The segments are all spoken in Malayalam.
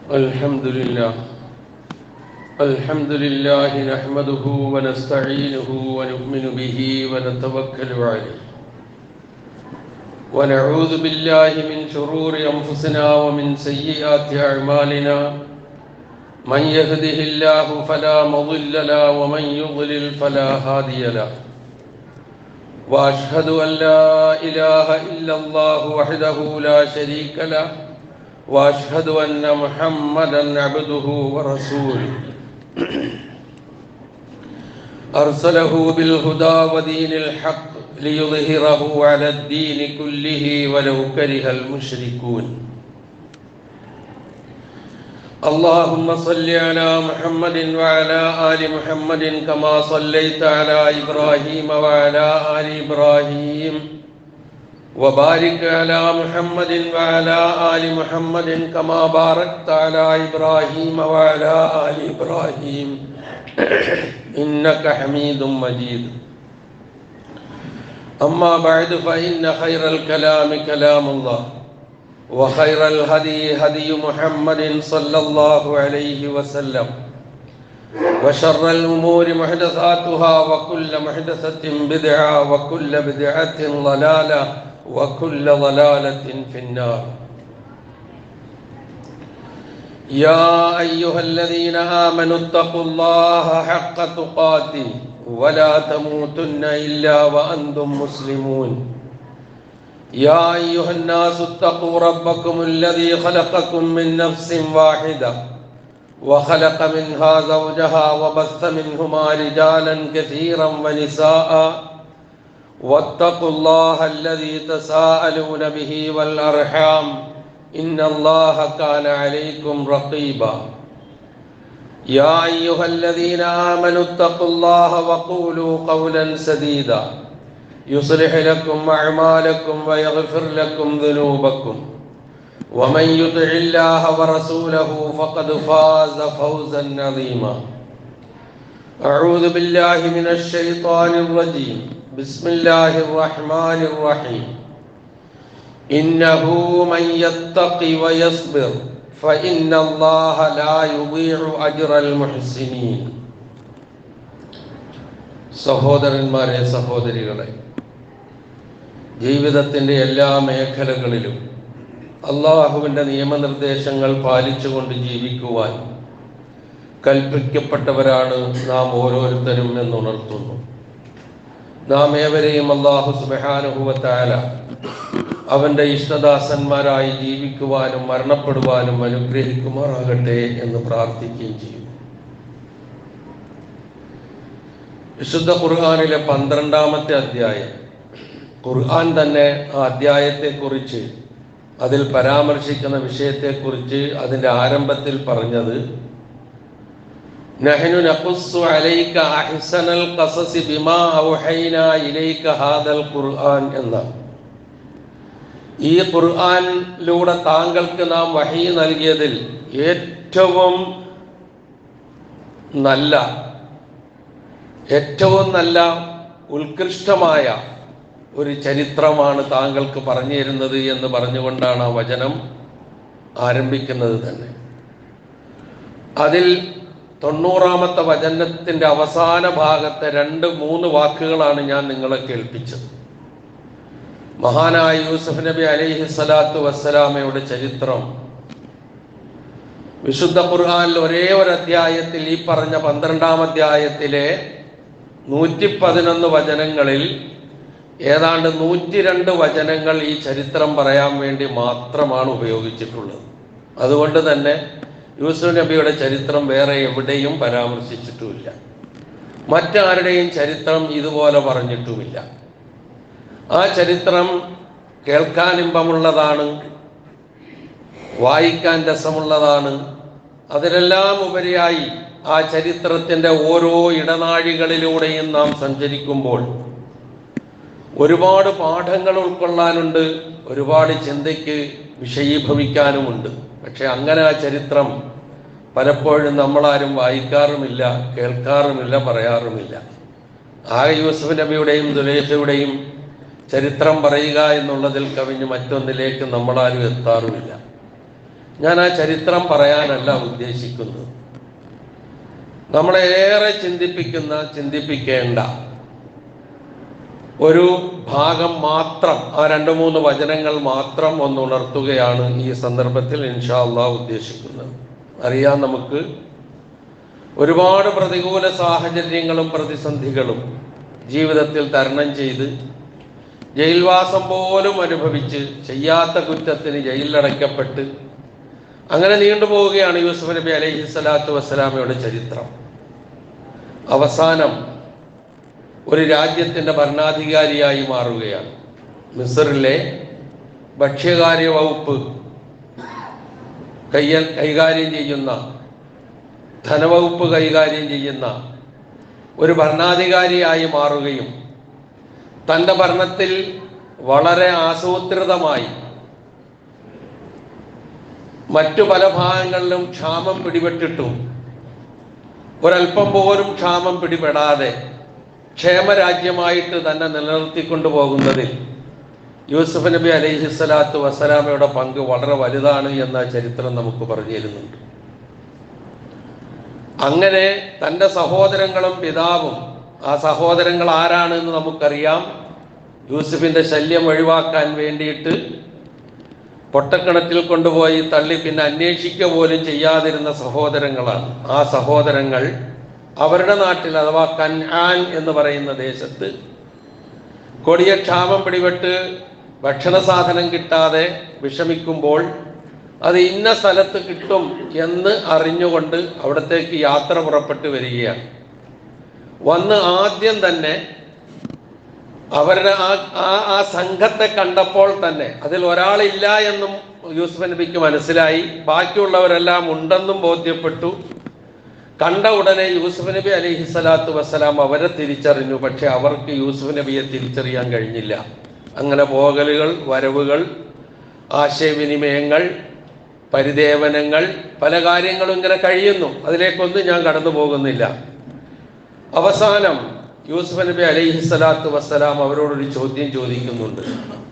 الحمد لله الحمد لله نحمده ونستعينه ونؤمن به ونتوكل عليه ونعوذ بالله من شرور أنفسنا ومن سيئات أعمالنا من يهده الله فلا مضل له ومن يضلل فلا هادي له واشهد ان لا اله الا الله وحده لا شريك له واشهد ان محمدا عبده ورسوله ارسله بالهدى ودين الحق ليظهره على الدين كله ولو كره المشركون اللهم صل على محمد وعلى آل محمد كما صليت على إبراهيم وعلى آل إبراهيم وبارك على محمد وعلى آل محمد كما باركت على إبراهيم وعلى آل إبراهيم إنك حميد مجيد أما بعد فإن خير الكلام كلام الله وخير الهدي هدي محمد صلى الله عليه وسلم وشر الأمور محدثاتها وكل محدثة بدعة وكل بدعة ضلالة وكل ضلالة في النار يا أيها الذين آمنوا اتقوا الله حق تقاته ولا تموتن إلا وأنتم مسلمون يا أيها الناس اتقوا ربكم الذي خلقكم من نفس واحدة وخلق منها زوجها وبث منهما رجالا كثيرا ونساء واتقوا الله الذي تساءلون به والأرحام إن الله كان عليكم رقيبا يا أيها الذين آمنوا اتقوا الله وقولوا قولا سديدا يصلح لكم أعمالكم ويغفر لكم ذنوبكم ومن يطع الله ورسوله فقد فاز فوزا عظيما أعوذ بالله من الشيطان الرجيم بسم الله الرحمن الرحيم إنه من يتق ويصبر فإن الله لا يضيع أجر المحسنين സഹോദരന്മാരെ സഹോദരികളെ ജീവിതത്തിൻ്റെ എല്ലാ മേഖലകളിലും അള്ളാഹുവിൻ്റെ നിയമനിർദ്ദേശങ്ങൾ പാലിച്ചുകൊണ്ട് ജീവിക്കുവാൻ കൽപ്പിക്കപ്പെട്ടവരാണ് നാം ഓരോരുത്തരും എന്നുണർത്തുന്നു നാം ഏവരെയും അള്ളാഹു സുബാനുഭവത്താല അവൻ്റെ ഇഷ്ടദാസന്മാരായി ജീവിക്കുവാനും മരണപ്പെടുവാനും അനുഗ്രഹിക്കുമാറാകട്ടെ എന്ന് പ്രാർത്ഥിക്കുകയും ചെയ്യും വിശുദ്ധ ഖുർആാനിലെ പന്ത്രണ്ടാമത്തെ അധ്യായം ഖുർആൻ തന്നെ ആ അധ്യായത്തെക്കുറിച്ച് അതിൽ പരാമർശിക്കുന്ന വിഷയത്തെക്കുറിച്ച് അതിൻ്റെ ആരംഭത്തിൽ പറഞ്ഞത് നഹ്നു നഖുസ്സു അലൈക അഹ്സനൽ ഖസസി ബിമാ ഔഹൈന ഇലൈക ഹാദൽ ഖുർആൻ എന്ന ഈ ഖുർആനിലൂടെ താങ്കൾക്ക് നാം വഹി നൽകിയതിൽ ഏറ്റവും നല്ല ഏറ്റവും നല്ല ഉത്കൃഷ്ടമായ ഒരു ചരിത്രമാണ് താങ്കൾക്ക് പറഞ്ഞു തരുന്നത് എന്ന് പറഞ്ഞുകൊണ്ടാണ് ആ വചനം ആരംഭിക്കുന്നത് തന്നെ അതിൽ തൊണ്ണൂറാമത്തെ വചനത്തിൻ്റെ അവസാന ഭാഗത്തെ രണ്ട് മൂന്ന് വാക്കുകളാണ് ഞാൻ നിങ്ങളെ കേൾപ്പിച്ചത് മഹാനായ യൂസഫ് നബി അലൈഹി സ്വലാത്തു വസ്സലാമയുടെ ചരിത്രം വിശുദ്ധ ഖുർആാനിൽ ഒരേ ഒരു അധ്യായത്തിൽ ഈ പറഞ്ഞ പന്ത്രണ്ടാം അധ്യായത്തിലെ നൂറ്റി പതിനൊന്ന് വചനങ്ങളിൽ ഏതാണ്ട് നൂറ്റി രണ്ട് വചനങ്ങൾ ഈ ചരിത്രം പറയാൻ വേണ്ടി മാത്രമാണ് ഉപയോഗിച്ചിട്ടുള്ളത് അതുകൊണ്ട് തന്നെ യൂസുഫ് നബിയുടെ ചരിത്രം വേറെ എവിടെയും പരാമർശിച്ചിട്ടുമില്ല മറ്റാരുടെയും ചരിത്രം ഇതുപോലെ പറഞ്ഞിട്ടുമില്ല ആ ചരിത്രം കേൾക്കാൻ ഇമ്പമുള്ളതാണ് വായിക്കാൻ രസമുള്ളതാണ് അതിലെല്ലാം ഉപരിയായി ആ ചരിത്രത്തിൻ്റെ ഓരോ ഇടനാഴികളിലൂടെയും നാം സഞ്ചരിക്കുമ്പോൾ ഒരുപാട് പാഠങ്ങൾ ഉൾക്കൊള്ളാനുണ്ട് ഒരുപാട് ചിന്തയ്ക്ക് വിഷയീഭവിക്കാനുമുണ്ട് പക്ഷെ അങ്ങനെ ആ ചരിത്രം പലപ്പോഴും നമ്മളാരും വായിക്കാറുമില്ല കേൾക്കാറുമില്ല പറയാറുമില്ല ആകെ യൂസഫ് നബിയുടെയും ദുലേഖയുടെയും ചരിത്രം പറയുക എന്നുള്ളതിൽ കവിഞ്ഞ് മറ്റൊന്നിലേക്ക് നമ്മളാരും എത്താറുമില്ല ഞാൻ ആ ചരിത്രം പറയാനല്ല ഉദ്ദേശിക്കുന്നത് നമ്മളെ ഏറെ ചിന്തിപ്പിക്കുന്ന ചിന്തിപ്പിക്കേണ്ട ഒരു ഭാഗം മാത്രം ആ രണ്ട് മൂന്ന് വചനങ്ങൾ മാത്രം ഒന്ന് ഉണർത്തുകയാണ് ഈ സന്ദർഭത്തിൽ ഇൻഷാ അള്ളാഹ് ഉദ്ദേശിക്കുന്നത് അറിയാം നമുക്ക് ഒരുപാട് പ്രതികൂല സാഹചര്യങ്ങളും പ്രതിസന്ധികളും ജീവിതത്തിൽ തരണം ചെയ്ത് ജയിൽവാസം പോലും അനുഭവിച്ച് ചെയ്യാത്ത കുറ്റത്തിന് ജയിലിലടയ്ക്കപ്പെട്ട് അങ്ങനെ നീണ്ടുപോവുകയാണ് യൂസുഫ് നബി അലൈഹി സ്വലാത്തു വസ്സലാമയുടെ ചരിത്രം അവസാനം ഒരു രാജ്യത്തിൻ്റെ ഭരണാധികാരിയായി മാറുകയാണ് മിസറിലെ ഭക്ഷ്യകാര്യ വകുപ്പ് കയ്യ കൈകാര്യം ചെയ്യുന്ന ധനവകുപ്പ് കൈകാര്യം ചെയ്യുന്ന ഒരു ഭരണാധികാരിയായി മാറുകയും തൻ്റെ ഭരണത്തിൽ വളരെ ആസൂത്രിതമായി മറ്റു പല ഭാഗങ്ങളിലും ക്ഷാമം പിടിപെട്ടിട്ടും ഒരല്പം പോലും ക്ഷാമം പിടിപെടാതെ ക്ഷേമരാജ്യമായിട്ട് തന്നെ നിലനിർത്തിക്കൊണ്ടു പോകുന്നതിൽ യൂസുഫ് നബി അലൈഹി സ്വലാത്തു വസ്സലാമയുടെ പങ്ക് വളരെ വലുതാണ് എന്ന ചരിത്രം നമുക്ക് പറഞ്ഞു തരുന്നുണ്ട് അങ്ങനെ തൻ്റെ സഹോദരങ്ങളും പിതാവും ആ സഹോദരങ്ങൾ ആരാണ് എന്ന് നമുക്കറിയാം യൂസുഫിന്റെ ശല്യം ഒഴിവാക്കാൻ വേണ്ടിയിട്ട് പൊട്ടക്കിണറ്റിൽ കൊണ്ടുപോയി തള്ളി പിന്നെ അന്വേഷിക്കുക പോലും ചെയ്യാതിരുന്ന സഹോദരങ്ങളാണ് ആ സഹോദരങ്ങൾ അവരുടെ നാട്ടിൽ അഥവാ കൻആൻ എന്ന് പറയുന്ന ദേശത്ത് കൊടിയ ക്ഷാമം പിടിപെട്ട് ഭക്ഷണ സാധനം കിട്ടാതെ വിഷമിക്കുമ്പോൾ അത് ഇന്ന സ്ഥലത്ത് കിട്ടും എന്ന് അറിഞ്ഞുകൊണ്ട് അവിടത്തേക്ക് യാത്ര പുറപ്പെട്ട് വരികയാണ് വന്ന് ആദ്യം തന്നെ അവരുടെ ആ ആ ആ സംഘത്തെ കണ്ടപ്പോൾ തന്നെ അതിൽ ഒരാളില്ല എന്നും യൂസുഫ് നബിക്ക് മനസ്സിലായി ബാക്കിയുള്ളവരെല്ലാം ഉണ്ടെന്നും ബോധ്യപ്പെട്ടു കണ്ട ഉടനെ യൂസുഫ് നബി അലൈഹി സ്വലാത്തു വസ്സലാം അവരെ തിരിച്ചറിഞ്ഞു പക്ഷെ അവർക്ക് യൂസുഫ് നബിയെ തിരിച്ചറിയാൻ കഴിഞ്ഞില്ല അങ്ങനെ പോകലുകൾ വരവുകൾ ആശയവിനിമയങ്ങൾ പരിദേവനങ്ങൾ പല കാര്യങ്ങളും ഇങ്ങനെ കഴിയുന്നു അതിലേക്കൊന്നും ഞാൻ കടന്നു പോകുന്നില്ല അവസാനം യൂസുഫ് നബി അലൈഹി സ്വലാത്തു വസ്സലാം അവരോടൊരു ചോദ്യം ചോദിക്കുന്നുണ്ട്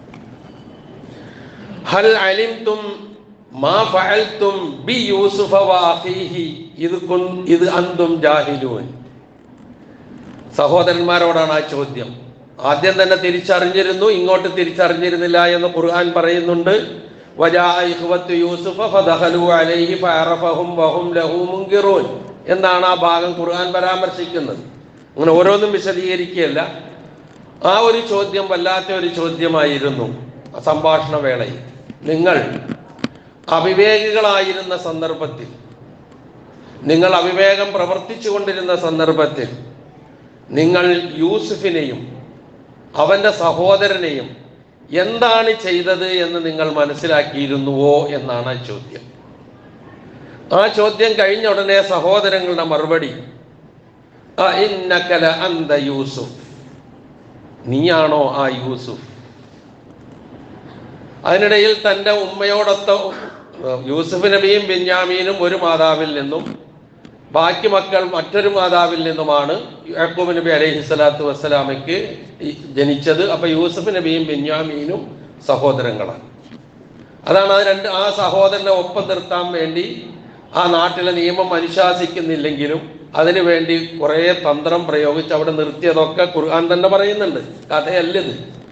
ഹൽ അലിംതും മാ ഫഅൽതും ബി യൂസുഫ വഅഖീഹി ഇത് കുൻ ഇത് അന്തും ജാഹിലൂൻ സഹോദരന്മാരോടാണ് ആ ചോദ്യം ആദ്യം തന്നെ തിരിച്ചറിഞ്ഞിരുന്നു ഇങ്ങോട്ട് തിരിച്ചറിഞ്ഞിരുന്നില്ല എന്ന് ഖുർആൻ പറയുന്നുണ്ട് വജാഅ ഇഖ്വത്തു യൂസുഫ ഫദഖലു അലൈഹി ഫഅറഫഹും വഹും ലഹു മുൻകിറൂൻ എന്നാണ് ആ ഭാഗം ഖുർആൻ പരാമർശിക്കുന്നത് അങ്ങനെ ഓരോന്നും വിശദീകരിക്കുകയല്ല ആ ഒരു ചോദ്യം വല്ലാത്ത ഒരു ചോദ്യമായിരുന്നു ആ സംഭാഷണ വേളയിൽ നിങ്ങൾ അവിവേകികളായിരുന്ന സന്ദർഭത്തിൽ നിങ്ങൾ അവിവേകം പ്രവർത്തിച്ചു കൊണ്ടിരുന്ന സന്ദർഭത്തിൽ നിങ്ങൾ യൂസുഫിനെയും അവന്റെ സഹോദരനെയും എന്താണ് ചെയ്തത് എന്ന് നിങ്ങൾ മനസ്സിലാക്കിയിരുന്നുവോ എന്നാണ് ആ ചോദ്യം ആ ചോദ്യം കഴിഞ്ഞ ഉടനെ സഹോദരങ്ങളുടെ മറുപടി ഇന്നക്കല അന്ത യൂസുഫ് നീയാണോ ആ യൂസുഫ് അതിനിടയിൽ തൻ്റെ ഉമ്മയോടൊത്ത യൂസുഫ് നബിയും ബെന്യാമീനും ഒരു മാതാവിൽ നിന്നും ബാക്കി മക്കൾ മറ്റൊരു മാതാവിൽ നിന്നുമാണ് യാക്കൂബ് നബി അലൈഹി സ്വലാത്തു വസ്സലാമയ്ക്ക് ജനിച്ചത് അപ്പൊ യൂസുഫ് നബിയും ബെന്യാമീനും സഹോദരങ്ങളാണ് അതാണ് ആ രണ്ട് ആ സഹോദരനെ ഒപ്പം നിർത്താൻ വേണ്ടി ആ നാട്ടിലെ നിയമം അനുശാസിക്കുന്നില്ലെങ്കിലും അതിനു വേണ്ടി കുറേ തന്ത്രം പ്രയോഗിച്ച് അവിടെ നിർത്തിയതൊക്കെ ഖുർആൻ തന്നെ പറയുന്നുണ്ട് കഥയല്ലത്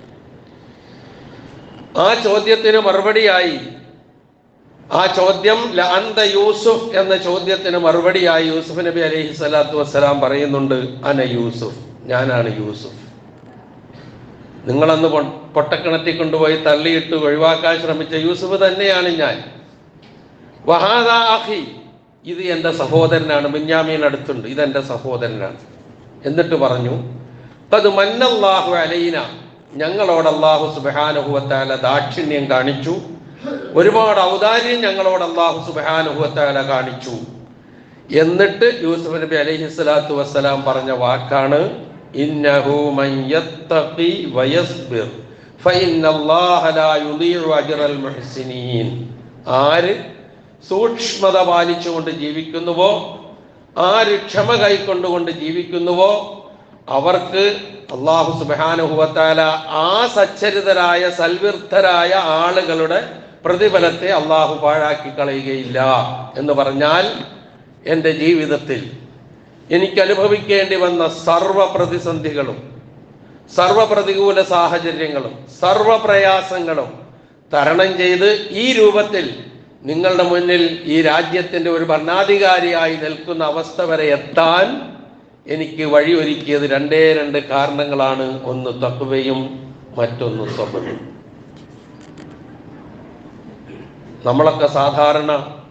ആ ചോദ്യത്തിന് മറുപടിയായി ആ ചോദ്യം അന്ത യൂസുഫ് എന്ന ചോദ്യത്തിന് മറുപടിയായി യൂസുഫ് നബി അലൈഹി സ്വലാത്തു വസ്സലാം പറയുന്നുണ്ട് അന യൂസുഫ് ഞാനാണ് യൂസുഫ് നിങ്ങളന്ന് പൊട്ടക്കിണറ്റി കൊണ്ടുപോയി തള്ളിയിട്ട് ഒഴിവാക്കാൻ ശ്രമിച്ച യൂസുഫ് തന്നെയാണ് ഞാൻ വഹാദ അഹി ഇത് എൻ്റെ സഹോദരനാണ് ബെന്യാമീൻ അടുത്തുണ്ട് ഇതെൻ്റെ സഹോദരനാണ് എന്നിട്ട് പറഞ്ഞു തത് മന്നല്ലാഹു അലൈന ഞങ്ങളോട് അള്ളാഹു സുബാനുഹുവത്താല ദാക്ഷിണ്യം കാണിച്ചു ഒരുപാട് ഔദാര്യം ഞങ്ങളോട് അള്ളാഹു സുബാനുഹുവത്താല കാണിച്ചു എന്നിട്ട് യൂസുഫ് നബി അലൈഹി സ്വലാത്തു വസ്സലാം പറഞ്ഞ വാക്കാണ് ഇന്നഹു മൻ യത്തഖി വയസ്ബിർ ഫഇന്നല്ലാഹ ലാ യുദീഉ അജ്റൽ മുഹ്സിനീൻ ആര് സൂക്ഷ്മത പാലിച്ചുകൊണ്ട് ജീവിക്കുന്നുവോ ആര് ക്ഷമ കൈക്കൊണ്ടുകൊണ്ട് ജീവിക്കുന്നുവോ അവർക്ക് അള്ളാഹു സുബാനുഹുവത്താല ആ സച്ചരിതരായ സൽവിർദ്ധരായ ആളുകളുടെ പ്രതിഫലത്തെ അള്ളാഹു പാഴാക്കി കളയുകയില്ല എന്ന് പറഞ്ഞാൽ എൻ്റെ ജീവിതത്തിൽ എനിക്ക് അനുഭവിക്കേണ്ടി വന്ന സർവ പ്രതിസന്ധികളും സർവ പ്രതികൂല സാഹചര്യങ്ങളും സർവ പ്രയാസങ്ങളും തരണം ചെയ്ത് ഈ രൂപത്തിൽ നിങ്ങളുടെ മുന്നിൽ ഈ രാജ്യത്തിന്റെ ഒരു ഭരണാധികാരിയായി നിൽക്കുന്ന അവസ്ഥ വരെ എത്താൻ എനിക്ക് വഴിയൊരുക്കിയത് രണ്ടേ രണ്ട് കാരണങ്ങളാണ് ഒന്ന് തക്കുവയും മറ്റൊന്ന് സ്വപ്നവും നമ്മളൊക്കെ സാധാരണ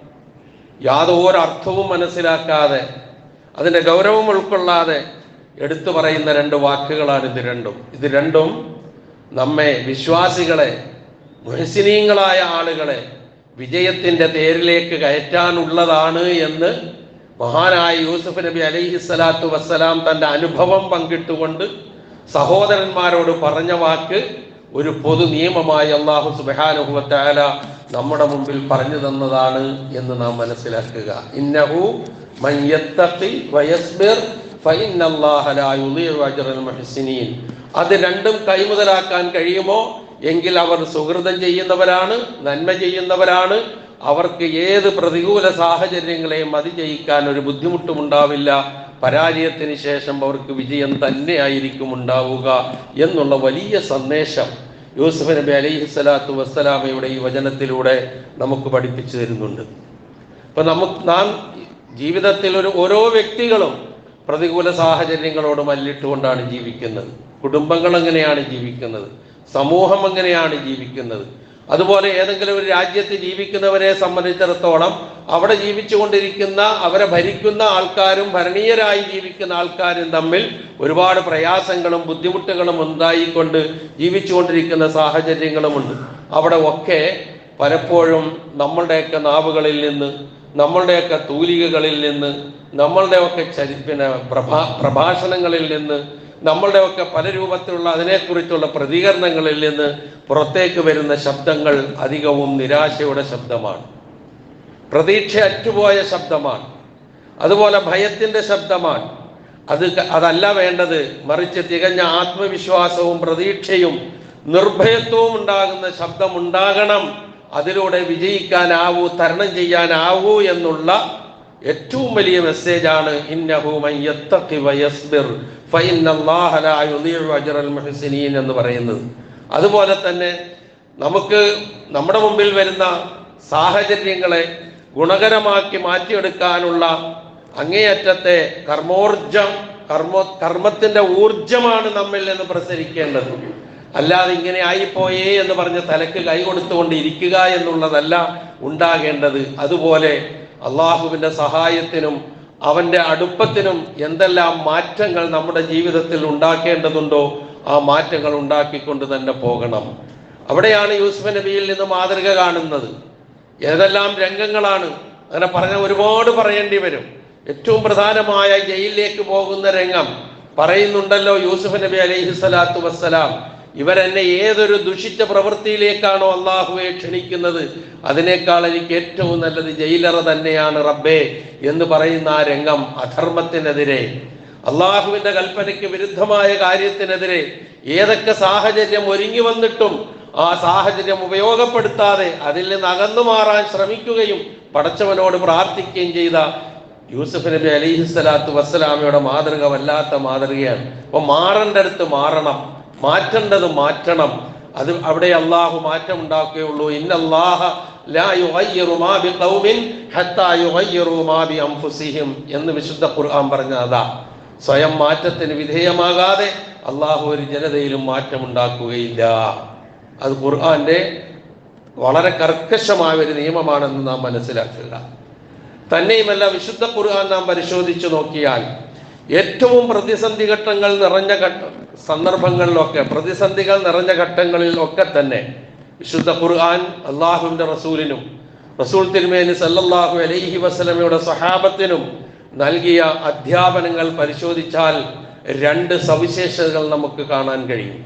യാതൊരു അർത്ഥവും മനസ്സിലാക്കാതെ അതിൻ്റെ ഗൗരവം ഉൾക്കൊള്ളാതെ എടുത്തു പറയുന്ന രണ്ട് വാക്കുകളാണ് ഇത് രണ്ടും ഇത് രണ്ടും നമ്മെ വിശ്വാസികളെ മുഹസിനീങ്ങളായ ആളുകളെ വിജയത്തിന്റെ തേരിലേക്ക് കയറ്റാനുള്ളതാണ് എന്ന് മഹാനായ യൂസുഫ് നബി അലൈഹി സ്വലാത്തു വസ്സലാം തന്റെ അനുഭവം പങ്കിട്ടുകൊണ്ട് സഹോദരന്മാരോട് പറഞ്ഞ വാക്ക് ഒരു പൊതു നിയമമായി അള്ളാഹു സുബാനുഭവത്താല നമ്മുടെ മുമ്പിൽ പറഞ്ഞു തന്നതാണ് എന്ന് നാം മനസ്സിലാക്കുക ഇന്നഹു മൻ യത്തഖി വയസ്ബിർ ഫഇന്നല്ലാഹ ലാ യുളീഉ അജ്റൽ മുഹ്സിനീൻ അത് രണ്ടും കൈമുതലാക്കാൻ കഴിയുമോ എങ്കിൽ അവർ സുഹൃതം ചെയ്യുന്നവരാണ് നന്മ ചെയ്യുന്നവരാണ് അവർക്ക് ഏത് പ്രതികൂല സാഹചര്യങ്ങളെയും അതിജയിക്കാൻ ഒരു ബുദ്ധിമുട്ടും ഉണ്ടാവില്ല പരാജയത്തിന് ശേഷം അവർക്ക് വിജയം തന്നെയായിരിക്കും ഉണ്ടാവുക എന്നുള്ള വലിയ സന്ദേശം യൂസുഫ് നബി അലൈഹി സ്വലാത്തു വസ്സലാമയുടെ ഈ വചനത്തിലൂടെ നമുക്ക് പഠിപ്പിച്ചു തരുന്നുണ്ട് അപ്പൊ നമുക്ക് നാം ജീവിതത്തിൽ ഒരു ഓരോ വ്യക്തികളും പ്രതികൂല സാഹചര്യങ്ങളോട് മല്ലിട്ടുകൊണ്ടാണ് ജീവിക്കുന്നത് കുടുംബങ്ങൾ എങ്ങനെയാണ് ജീവിക്കുന്നത് സമൂഹം എങ്ങനെയാണ് ജീവിക്കുന്നത് അതുപോലെ ഏതെങ്കിലും ഒരു രാജ്യത്ത് ജീവിക്കുന്നവരെ സംബന്ധിച്ചിടത്തോളം അവിടെ ജീവിച്ചുകൊണ്ടിരിക്കുന്ന അവരെ ഭരിക്കുന്ന ആൾക്കാരും ഭരണീയരായി ജീവിക്കുന്ന ആൾക്കാരും തമ്മിൽ ഒരുപാട് പ്രയാസങ്ങളും ബുദ്ധിമുട്ടുകളും ഉണ്ടായിക്കൊണ്ട് ജീവിച്ചുകൊണ്ടിരിക്കുന്ന സാഹചര്യങ്ങളുമുണ്ട് അവിടെ ഒക്കെ പലപ്പോഴും നമ്മളുടെയൊക്കെ നാവുകളിൽ നിന്ന് നമ്മളുടെയൊക്കെ തൂലികകളിൽ നിന്ന് നമ്മളുടെയൊക്കെ ചരി പിന്നെ പ്രഭാ പ്രഭാഷണങ്ങളിൽ നിന്ന് നമ്മളുടെയൊക്കെ പല രൂപത്തിലുള്ള അതിനെക്കുറിച്ചുള്ള പ്രതികരണങ്ങളിൽ നിന്ന് പുറത്തേക്ക് വരുന്ന ശബ്ദങ്ങൾ അധികവും നിരാശയുടെ ശബ്ദമാണ് പ്രതീക്ഷ അറ്റുപോയ ശബ്ദമാണ് അതുപോലെ ഭയത്തിന്റെ ശബ്ദമാണ് അത് ക- അതല്ല വേണ്ടത് മറിച്ച് തികഞ്ഞ ആത്മവിശ്വാസവും പ്രതീക്ഷയും നിർഭയത്വവും ഉണ്ടാകുന്ന ശബ്ദം ഉണ്ടാകണം അതിലൂടെ വിജയിക്കാനാവൂ തരണം ചെയ്യാനാവൂ എന്നുള്ള ഏറ്റവും വലിയ മെസ്സേജാണ് ഇന്നഹു മൻ യത്തഖി വയസ്ബിർ ഫഇന്നല്ലാഹ ലാ യുളീഉ അജ്റൽ മുഹ്സിനീൻ എന്ന് പറയുന്നത് അതുപോലെ തന്നെ നമുക്ക് നമ്മുടെ മുമ്പിൽ വരുന്ന സാഹചര്യങ്ങളെ ഗുണകരമാക്കി മാറ്റിയെടുക്കാനുള്ള അങ്ങേയറ്റത്തെ കർമ്മോർജം കർമ്മ കർമ്മത്തിന്റെ ഊർജമാണ് നമ്മിൽ നിന്ന് പ്രസരിക്കേണ്ടത് അല്ലാതെ ഇങ്ങനെ ആയിപ്പോയേ എന്ന് പറഞ്ഞ് തലക്ക് കൈ കൊടുത്തുകൊണ്ട് ഇരിക്കുക എന്നുള്ളതല്ല ഉണ്ടാകേണ്ടത് അതുപോലെ അള്ളാഹുവിന്റെ സഹായത്തിനും അവന്റെ അടുപ്പത്തിനും എന്തെല്ലാം മാറ്റങ്ങൾ നമ്മുടെ ജീവിതത്തിൽ ഉണ്ടാക്കേണ്ടതുണ്ടോ ആ മാറ്റങ്ങൾ ഉണ്ടാക്കിക്കൊണ്ട് തന്നെ പോകണം അവിടെയാണ് യൂസുഫ് നബിയിൽ നിന്ന് മാതൃക കാണുന്നത് ഏതെല്ലാം രംഗങ്ങളാണ് അങ്ങനെ പറഞ്ഞ ഒരുപാട് പറയേണ്ടി വരും ഏറ്റവും പ്രധാനമായ ജയിലിലേക്ക് പോകുന്ന രംഗം പറയുന്നുണ്ടല്ലോ യൂസുഫ് നബി അലൈഹി സ്വലാത്തു വസ്സലാം ഇവരെന്നെ ഏതൊരു ദുഷിച്ച പ്രവൃത്തിയിലേക്കാണോ അള്ളാഹുവെ ക്ഷണിക്കുന്നത് അതിനേക്കാൾ എനിക്ക് ഏറ്റവും നല്ലത് ജയിലറ തന്നെയാണ് റബ്ബേ എന്ന് പറയുന്ന ആ രംഗം അധർമ്മത്തിനെതിരെ അള്ളാഹുവിന്റെ കൽപ്പനയ്ക്ക് വിരുദ്ധമായ കാര്യത്തിനെതിരെ ഏതൊക്കെ സാഹചര്യം ഒരുങ്ങി വന്നിട്ടും ആ സാഹചര്യം ഉപയോഗപ്പെടുത്താതെ അതിൽ നിന്ന് അകന്നു മാറാൻ ശ്രമിക്കുകയും പടച്ചവനോട് പ്രാർത്ഥിക്കുകയും ചെയ്ത യൂസുഫ് നബി അലിഹി സ്വലാത്തു വസ്സലാമയുടെ മാതൃക വല്ലാത്ത മാതൃകയാണ് അപ്പൊ മാറേണ്ട അടുത്ത് മാറണം മാറ്റേണ്ടത് മാറ്റണം അത് അവിടെ അള്ളാഹു മാറ്റം ഉണ്ടാക്കുകയുള്ളൂ ഇന്നല്ലാഹ ലാ യുഗയ്യിറു മാ ബിഖൗമിൻ ഹത്താ യുഗയ്യിറു മാ ബി അൻഫുസിഹിം എന്ന് വിശുദ്ധ ഖുർആൻ പറഞ്ഞ അതാ സ്വയം മാറ്റത്തിന് വിധേയമാകാതെ അള്ളാഹു ഒരു ജനതയിലും മാറ്റം ഉണ്ടാക്കുകയില്ല അത് ഖുർആന്റെ വളരെ കർക്കശമായ ഒരു നിയമമാണെന്ന് നാം മനസ്സിലാക്കുക തന്നെയുമല്ല വിശുദ്ധ ഖുർആൻ നാം പരിശോധിച്ചു നോക്കിയാൽ ഏറ്റവും പ്രതിസന്ധി ഘട്ടങ്ങൾ നിറഞ്ഞ ഘട്ട സന്ദർഭങ്ങളിലൊക്കെ പ്രതിസന്ധികൾ നിറഞ്ഞ ഘട്ടങ്ങളിൽ ഒക്കെ തന്നെ വിശുദ്ധ ഖുർആൻ അള്ളാഹുവിന്റെ റസൂലിനും റസൂൽ തിരുമേനി സല്ലല്ലാഹു അലൈഹി വസല്ലമയുടെ സഹാബത്തിനും നൽകിയ അധ്യാപനങ്ങൾ പരിശോധിച്ചാൽ രണ്ട് സവിശേഷതകൾ നമുക്ക് കാണാൻ കഴിയും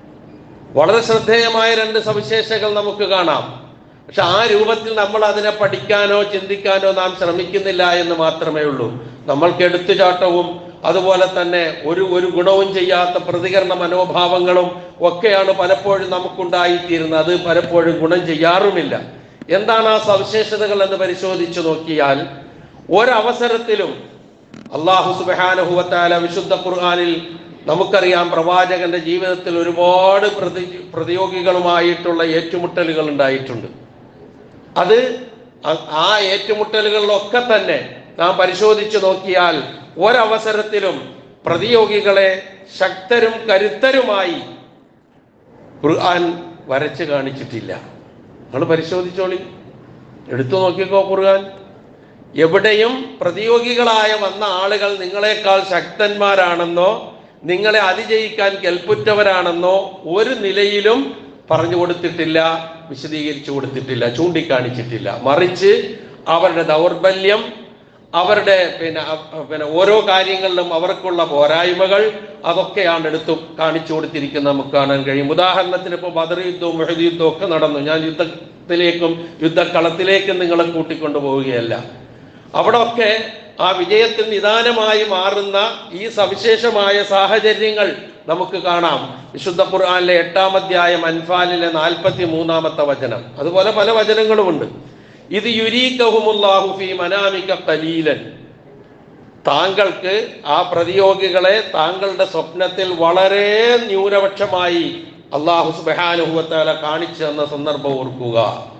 വളരെ ശ്രദ്ധേയമായ രണ്ട് സവിശേഷതകൾ നമുക്ക് കാണാം പക്ഷെ ആ രൂപത്തിൽ നമ്മൾ അതിനെ പഠിക്കാനോ ചിന്തിക്കാനോ നാം ശ്രമിക്കുന്നില്ല എന്ന് മാത്രമേ ഉള്ളൂ നമ്മൾക്ക് എടുത്തുചാട്ടവും അതുപോലെ തന്നെ ഒരു ഒരു ഗുണവും ചെയ്യാത്ത പ്രതികരണ മനോഭാവങ്ങളും ഒക്കെയാണ് പലപ്പോഴും നമുക്കുണ്ടായിത്തീരുന്നത് അത് പലപ്പോഴും ഗുണം ചെയ്യാറുമില്ല എന്താണ് ആ സവിശേഷതകൾ എന്ന് പരിശോധിച്ചു നോക്കിയാൽ ഒരവസരത്തിലും അള്ളാഹു സുബാനഹുവത്താല വിശുദ്ധ ഖുർആാനിൽ നമുക്കറിയാം പ്രവാചകന്റെ ജീവിതത്തിൽ ഒരുപാട് പ്രതി പ്രതിയോഗികളുമായിട്ടുള്ള ഏറ്റുമുട്ടലുകൾ ഉണ്ടായിട്ടുണ്ട് അത് അ- ആ ഏറ്റുമുട്ടലുകളിലൊക്കെ തന്നെ നാം പരിശോധിച്ചു നോക്കിയാൽ ഒരവസരത്തിലും പ്രതിയോഗികളെ ശക്തരും കരുത്തരുമായി ഖുർആൻ വരച്ച് കാണിച്ചിട്ടില്ല നിങ്ങൾ പരിശോധിച്ചോളി എടുത്തു നോക്കിക്കോ ഖുർആൻ എവിടെയും പ്രതിയോഗികളായ വന്ന ആളുകൾ നിങ്ങളെക്കാൾ ശക്തന്മാരാണെന്നോ നിങ്ങളെ അതിജയിക്കാൻ കെൽപ്പുറ്റവരാണെന്നോ ഒരു നിലയിലും പറഞ്ഞു കൊടുത്തിട്ടില്ല വിശദീകരിച്ചു കൊടുത്തിട്ടില്ല ചൂണ്ടിക്കാണിച്ചിട്ടില്ല മറിച്ച് അവരുടെ ദൗർബല്യം അവരുടെ പിന്നെ അ- പിന്നെ ഓരോ കാര്യങ്ങളിലും അവർക്കുള്ള പോരായ്മകൾ അതൊക്കെയാണ് എടുത്തു കാണിച്ചു കൊടുത്തിരിക്കുന്നത് നമുക്ക് കാണാൻ കഴിയും ഉദാഹരണത്തിന് ഇപ്പോൾ ബദർ യുദ്ധവും മെഹദ് യുദ്ധവും ഒക്കെ നടന്നു ഞാൻ യുദ്ധത്തിലേക്കും യുദ്ധക്കളത്തിലേക്കും നിങ്ങളെ കൂട്ടിക്കൊണ്ടു പോവുകയല്ല അവിടെ ഒക്കെ ആ വിജയത്തിന് നിദാനമായി മാറുന്ന ഈ സവിശേഷമായ സാഹചര്യങ്ങൾ നമുക്ക് കാണാം വിശുദ്ധ ഖുർആനിലെ എട്ടാം അധ്യായം അൻഫാലിലെ നാൽപ്പത്തി മൂന്നാമത്തെ വചനം അതുപോലെ പല വചനങ്ങളുമുണ്ട് ഇത് യുരീക്കഹുമുല്ലാഹു ഫി മനാമിക കലീലൻ താങ്കൾക്ക് ആ പ്രതിയോഗികളെ താങ്കളുടെ സ്വപ്നത്തിൽ വളരെ ന്യൂനപക്ഷമായി അള്ളാഹു സുബാനുഹുവത്താല കാണിച്ചു തന്ന സന്ദർഭം ഓർക്കുക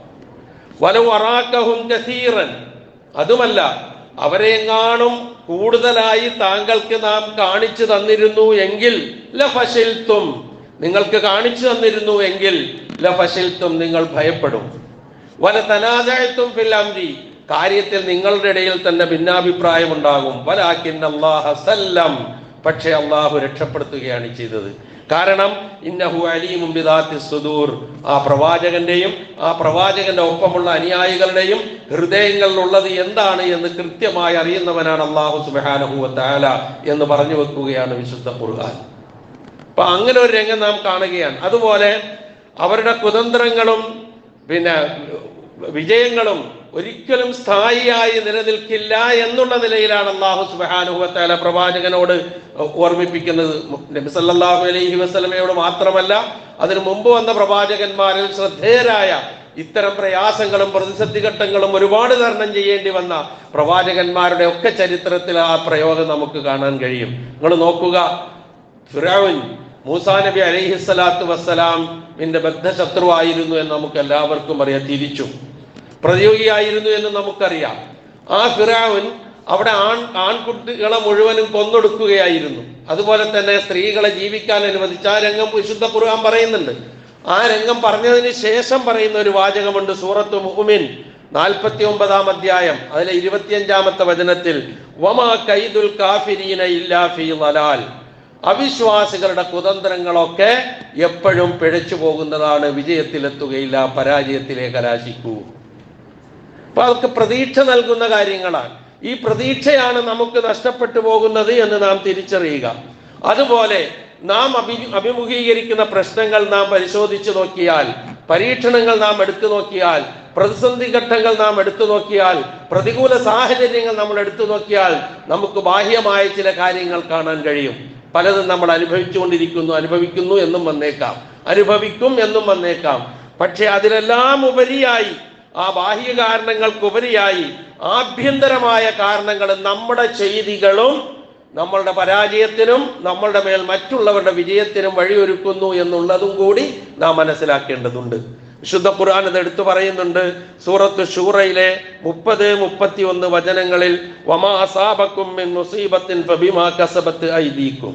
വലു അറാക്കഹും കസീറൻ അതുമല്ല അവരെങ്ങാനും കൂടുതലായി താങ്കൾക്ക് നാം കാണിച്ചു തന്നിരുന്നു എങ്കിൽ ലഫശിൽത്തും നിങ്ങൾക്ക് കാണിച്ചു തന്നിരുന്നു എങ്കിൽ ലഫശിൽത്തും നിങ്ങൾ ഭയപ്പെടും വല തനാദയത്തും ഫില്ലംരി കാര്യത്തിൽ നിങ്ങളുടെ ഇടയിൽ തന്നെ ഭിന്നാഭിപ്രായം ഉണ്ടാകും വലാക്കിൻ അള്ളാഹ സല്ലം പക്ഷേ അള്ളാഹു രക്ഷപ്പെടുത്തുകയാണ് ചെയ്തത് കാരണം ഇന്നഹു അലീമും ബിദാത്തി സുദൂർ ആ പ്രവാചകന്റെയും ആ പ്രവാചകന്റെ ഒപ്പമുള്ള അനുയായികളുടെയും ഹൃദയങ്ങളിലുള്ളത് എന്താണ് എന്ന് കൃത്യമായി അറിയുന്നവനാണ് അള്ളാഹു സുബാനഹുവ താല എന്ന് പറഞ്ഞു വെക്കുകയാണ് വിശുദ്ധ ഖുർആൻ അപ്പൊ അങ്ങനെ ഒരു രംഗം നാം കാണുകയാണ് അതുപോലെ അവരുടെ കുതന്ത്രങ്ങളും പിന്നെ വിജയങ്ങളും ഒരിക്കലും സ്ഥായിയായി നിലനിൽക്കില്ല എന്നുള്ള നിലയിലാണ് അള്ളാഹു സുബാനുഹത്താല പ്രവാചകനോട് ഓർമ്മിപ്പിക്കുന്നത് നബി സല്ലല്ലാഹു അലൈഹി വസല്ലമയോട് മാത്രമല്ല അതിനു മുമ്പ് വന്ന പ്രവാചകന്മാരിൽ ശ്രദ്ധേയരായ ഇത്തരം പ്രയാസങ്ങളും പ്രതിസന്ധി ഘട്ടങ്ങളും ഒരുപാട് തരണം ചെയ്യേണ്ടി വന്ന പ്രവാചകന്മാരുടെ ഒക്കെ ചരിത്രത്തിൽ ആ പ്രയോഗം നമുക്ക് കാണാൻ കഴിയും നിങ്ങൾ നോക്കുക ഫിറൗൻ മൂസാ നബി അലൈഹിസ്സലാത്തു വസ്സലാമിന്റെ ബദ്ധശത്രുവായിരുന്നു എന്ന് നമുക്ക് എല്ലാവർക്കും അറിയാം തിരിച്ചു പ്രതിയോഗിയായിരുന്നു എന്ന് നമുക്കറിയാം ആ ഫിറാവുൻ അവിടെ ആൺ ആൺകുട്ടികളെ മുഴുവനും കൊന്നൊടുക്കുകയായിരുന്നു അതുപോലെ തന്നെ സ്ത്രീകളെ ജീവിക്കാൻ അനുവദിച്ച ആ രംഗം വിശുദ്ധ ഖുർആൻ പറയുന്നുണ്ട് ആ രംഗം പറഞ്ഞതിന് ശേഷം പറയുന്ന ഒരു വാചകമുണ്ട് സൂറത്ത് മുഹ്മിൻ നാൽപ്പത്തി ഒമ്പതാം അധ്യായം അതിലെ ഇരുപത്തിയഞ്ചാമത്തെ വചനത്തിൽ വമാ കൈദുൽ കാഫിരീന ഇല്ലാ ഫീ ലലാൽ അവിശ്വാസികളുടെ കുതന്ത്രങ്ങളൊക്കെ എപ്പോഴും പിഴച്ചു പോകുന്നതാണ് വിജയത്തിലെത്തുകയില്ല പരാജയത്തിലെ കലാശിക്കൂ അപ്പൊ അതൊക്കെ പ്രതീക്ഷ നൽകുന്ന കാര്യങ്ങളാണ് ഈ പ്രതീക്ഷയാണ് നമുക്ക് നഷ്ടപ്പെട്ടു പോകുന്നത് എന്ന് നാം തിരിച്ചറിയുക അതുപോലെ നാം അഭി അഭിമുഖീകരിക്കുന്ന പ്രശ്നങ്ങൾ നാം പരിശോധിച്ചു നോക്കിയാൽ പരീക്ഷണങ്ങൾ നാം എടുത്തു നോക്കിയാൽ പ്രതിസന്ധി ഘട്ടങ്ങൾ നാം എടുത്തു നോക്കിയാൽ പ്രതികൂല സാഹചര്യങ്ങൾ നമ്മൾ എടുത്തു നോക്കിയാൽ നമുക്ക് ബാഹ്യമായ ചില കാര്യങ്ങൾ കാണാൻ കഴിയും പലതും നമ്മൾ അനുഭവിച്ചുകൊണ്ടിരിക്കുന്നു അനുഭവിക്കുന്നു എന്നും വന്നേക്കാം അനുഭവിക്കും എന്നും വന്നേക്കാം പക്ഷെ അതിലെല്ലാം ഉപരിയായി ആ ബാഹ്യ കാരണങ്ങൾക്കുപരിയായി ആഭ്യന്തരമായ കാരണങ്ങൾ നമ്മുടെ ചെയ്തികളും നമ്മളുടെ പരാജയത്തിനും നമ്മളുടെ മേൽ മറ്റുള്ളവരുടെ വിജയത്തിനും വഴിയൊരുക്കുന്നു എന്നുള്ളതും കൂടി നാം മനസ്സിലാക്കേണ്ടതുണ്ട് വിശുദ്ധ ഖുർആൻ ഇത് എടുത്തു പറയുന്നുണ്ട് സൂറത്ത് ഷൂറയിലെ മുപ്പത് മുപ്പത്തി ഒന്ന് വചനങ്ങളിൽ വമാ അസാബക്കും മിൻ മുസീബത്തിൻ ഫബിമാ കസബത്ത് ഐദീക്കും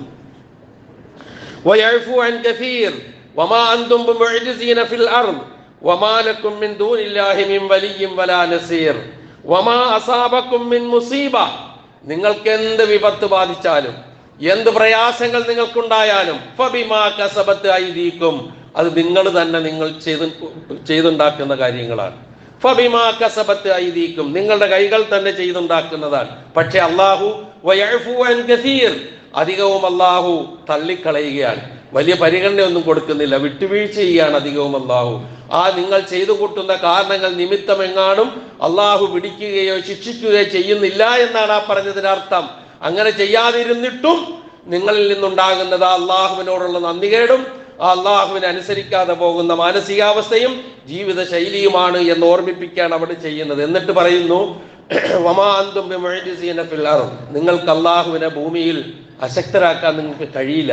ويعفو عن كثير وما أنتم بمعجزين في الأرض وما لكم من دون الله من ولي ولا نصير وما أصابكم من مصيبة നിങ്ങൾക്ക് എന്ത് വിപത്ത് ബാധിച്ചാലും എന്ത് പ്രയാസങ്ങൾ നിങ്ങൾക്കുണ്ടായാലും ഫബിമാ കസബത്ത് ഐദീക്കും അത് നിങ്ങൾ തന്നെ നിങ്ങൾ ചെയ്ത് ചെയ്തുണ്ടാക്കുന്ന കാര്യങ്ങളാണ് ഫബിമാ കസബത്ത് ഐദീക്കും നിങ്ങളുടെ കൈകൾ തന്നെ ചെയ്തുണ്ടാക്കുന്നതാണ് പക്ഷെ അള്ളാഹു വയഅഫു അൻ കസീർ അധികവും അള്ളാഹു തള്ളിക്കളയുകയാണ് വലിയ പരിഗണനയൊന്നും കൊടുക്കുന്നില്ല വിട്ടുവീഴ്ച ചെയ്യുകയാണ് അധികവും അള്ളാഹു ആ നിങ്ങൾ ചെയ്തു കൂട്ടുന്ന കാരണങ്ങൾ നിമിത്തമെങ്ങാനും അള്ളാഹു പിടിക്കുകയോ ശിക്ഷിക്കുകയോ ചെയ്യുന്നില്ല എന്നാണ് ആ പറഞ്ഞതിന് അർത്ഥം അങ്ങനെ ചെയ്യാതിരുന്നിട്ടും നിങ്ങളിൽ നിന്നുണ്ടാകുന്നത് ആ അള്ളാഹുവിനോടുള്ള നന്ദികേടും ആ അള്ളാഹുവിനെ അനുസരിക്കാതെ പോകുന്ന മാനസികാവസ്ഥയും ജീവിത ശൈലിയുമാണ് എന്ന് ഓർമ്മിപ്പിക്കുകയാണ് അവിടെ ചെയ്യുന്നത് എന്നിട്ട് പറയുന്നു വമാന്തും ബിമുഅ്ജിസീന ഫിൽ അർദ്. നിങ്ങൾക്ക് അള്ളാഹുവിനെ ഭൂമിയിൽ അശക്തരാക്കാൻ നിങ്ങൾക്ക് കഴിയില്ല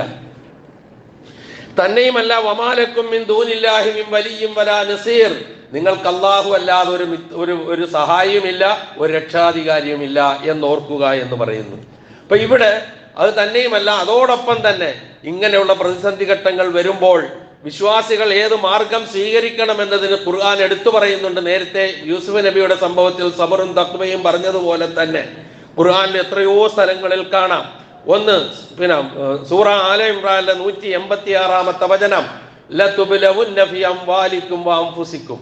തന്നെയുമല്ല വമാലക്കും മിൻ ദൂനില്ലാഹി മിൻ വലിയും വലാ നസീർ നിങ്ങൾക്ക് അള്ളാഹു അല്ലാതെ ഒരു മിത്ത്- ഒരു ഒരു സഹായവുമില്ല ഒരു രക്ഷാധികാരിയുമില്ല എന്ന് ഓർക്കുക എന്ന് പറയുന്നു അപ്പൊ ഇവിടെ അത് തന്നെയുമല്ല അതോടൊപ്പം തന്നെ ഇങ്ങനെയുള്ള പ്രതിസന്ധി ഘട്ടങ്ങൾ വരുമ്പോൾ വിശ്വാസികൾ ഏത് മാർഗം സ്വീകരിക്കണം എന്നതിന് ഖുർആൻ എടുത്തു പറയുന്നുണ്ട് നേരത്തെ യൂസുഫ് നബിയുടെ സംഭവത്തിൽ സബറും തക്വയും പറഞ്ഞതുപോലെ തന്നെ ഖുർആനിൽ എത്രയോ സ്ഥലങ്ങളിൽ കാണാം ഒന്ന് പിന്നെ ഏഹ്, സൂറ ആല ഇമ്രാനിലെ നൂറ്റി എൺപത്തി ആറാമത്തെ വചനം ലതുബ്ലവുന്ന ഫി അംവാലിക്കും വഅൻഫുസിക്കും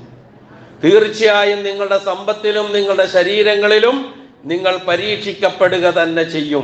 തീർച്ചയായും നിങ്ങളുടെ സമ്പത്തിലും നിങ്ങളുടെ ശരീരങ്ങളിലും നിങ്ങൾ പരീക്ഷിക്കപ്പെടുക തന്നെ ചെയ്യും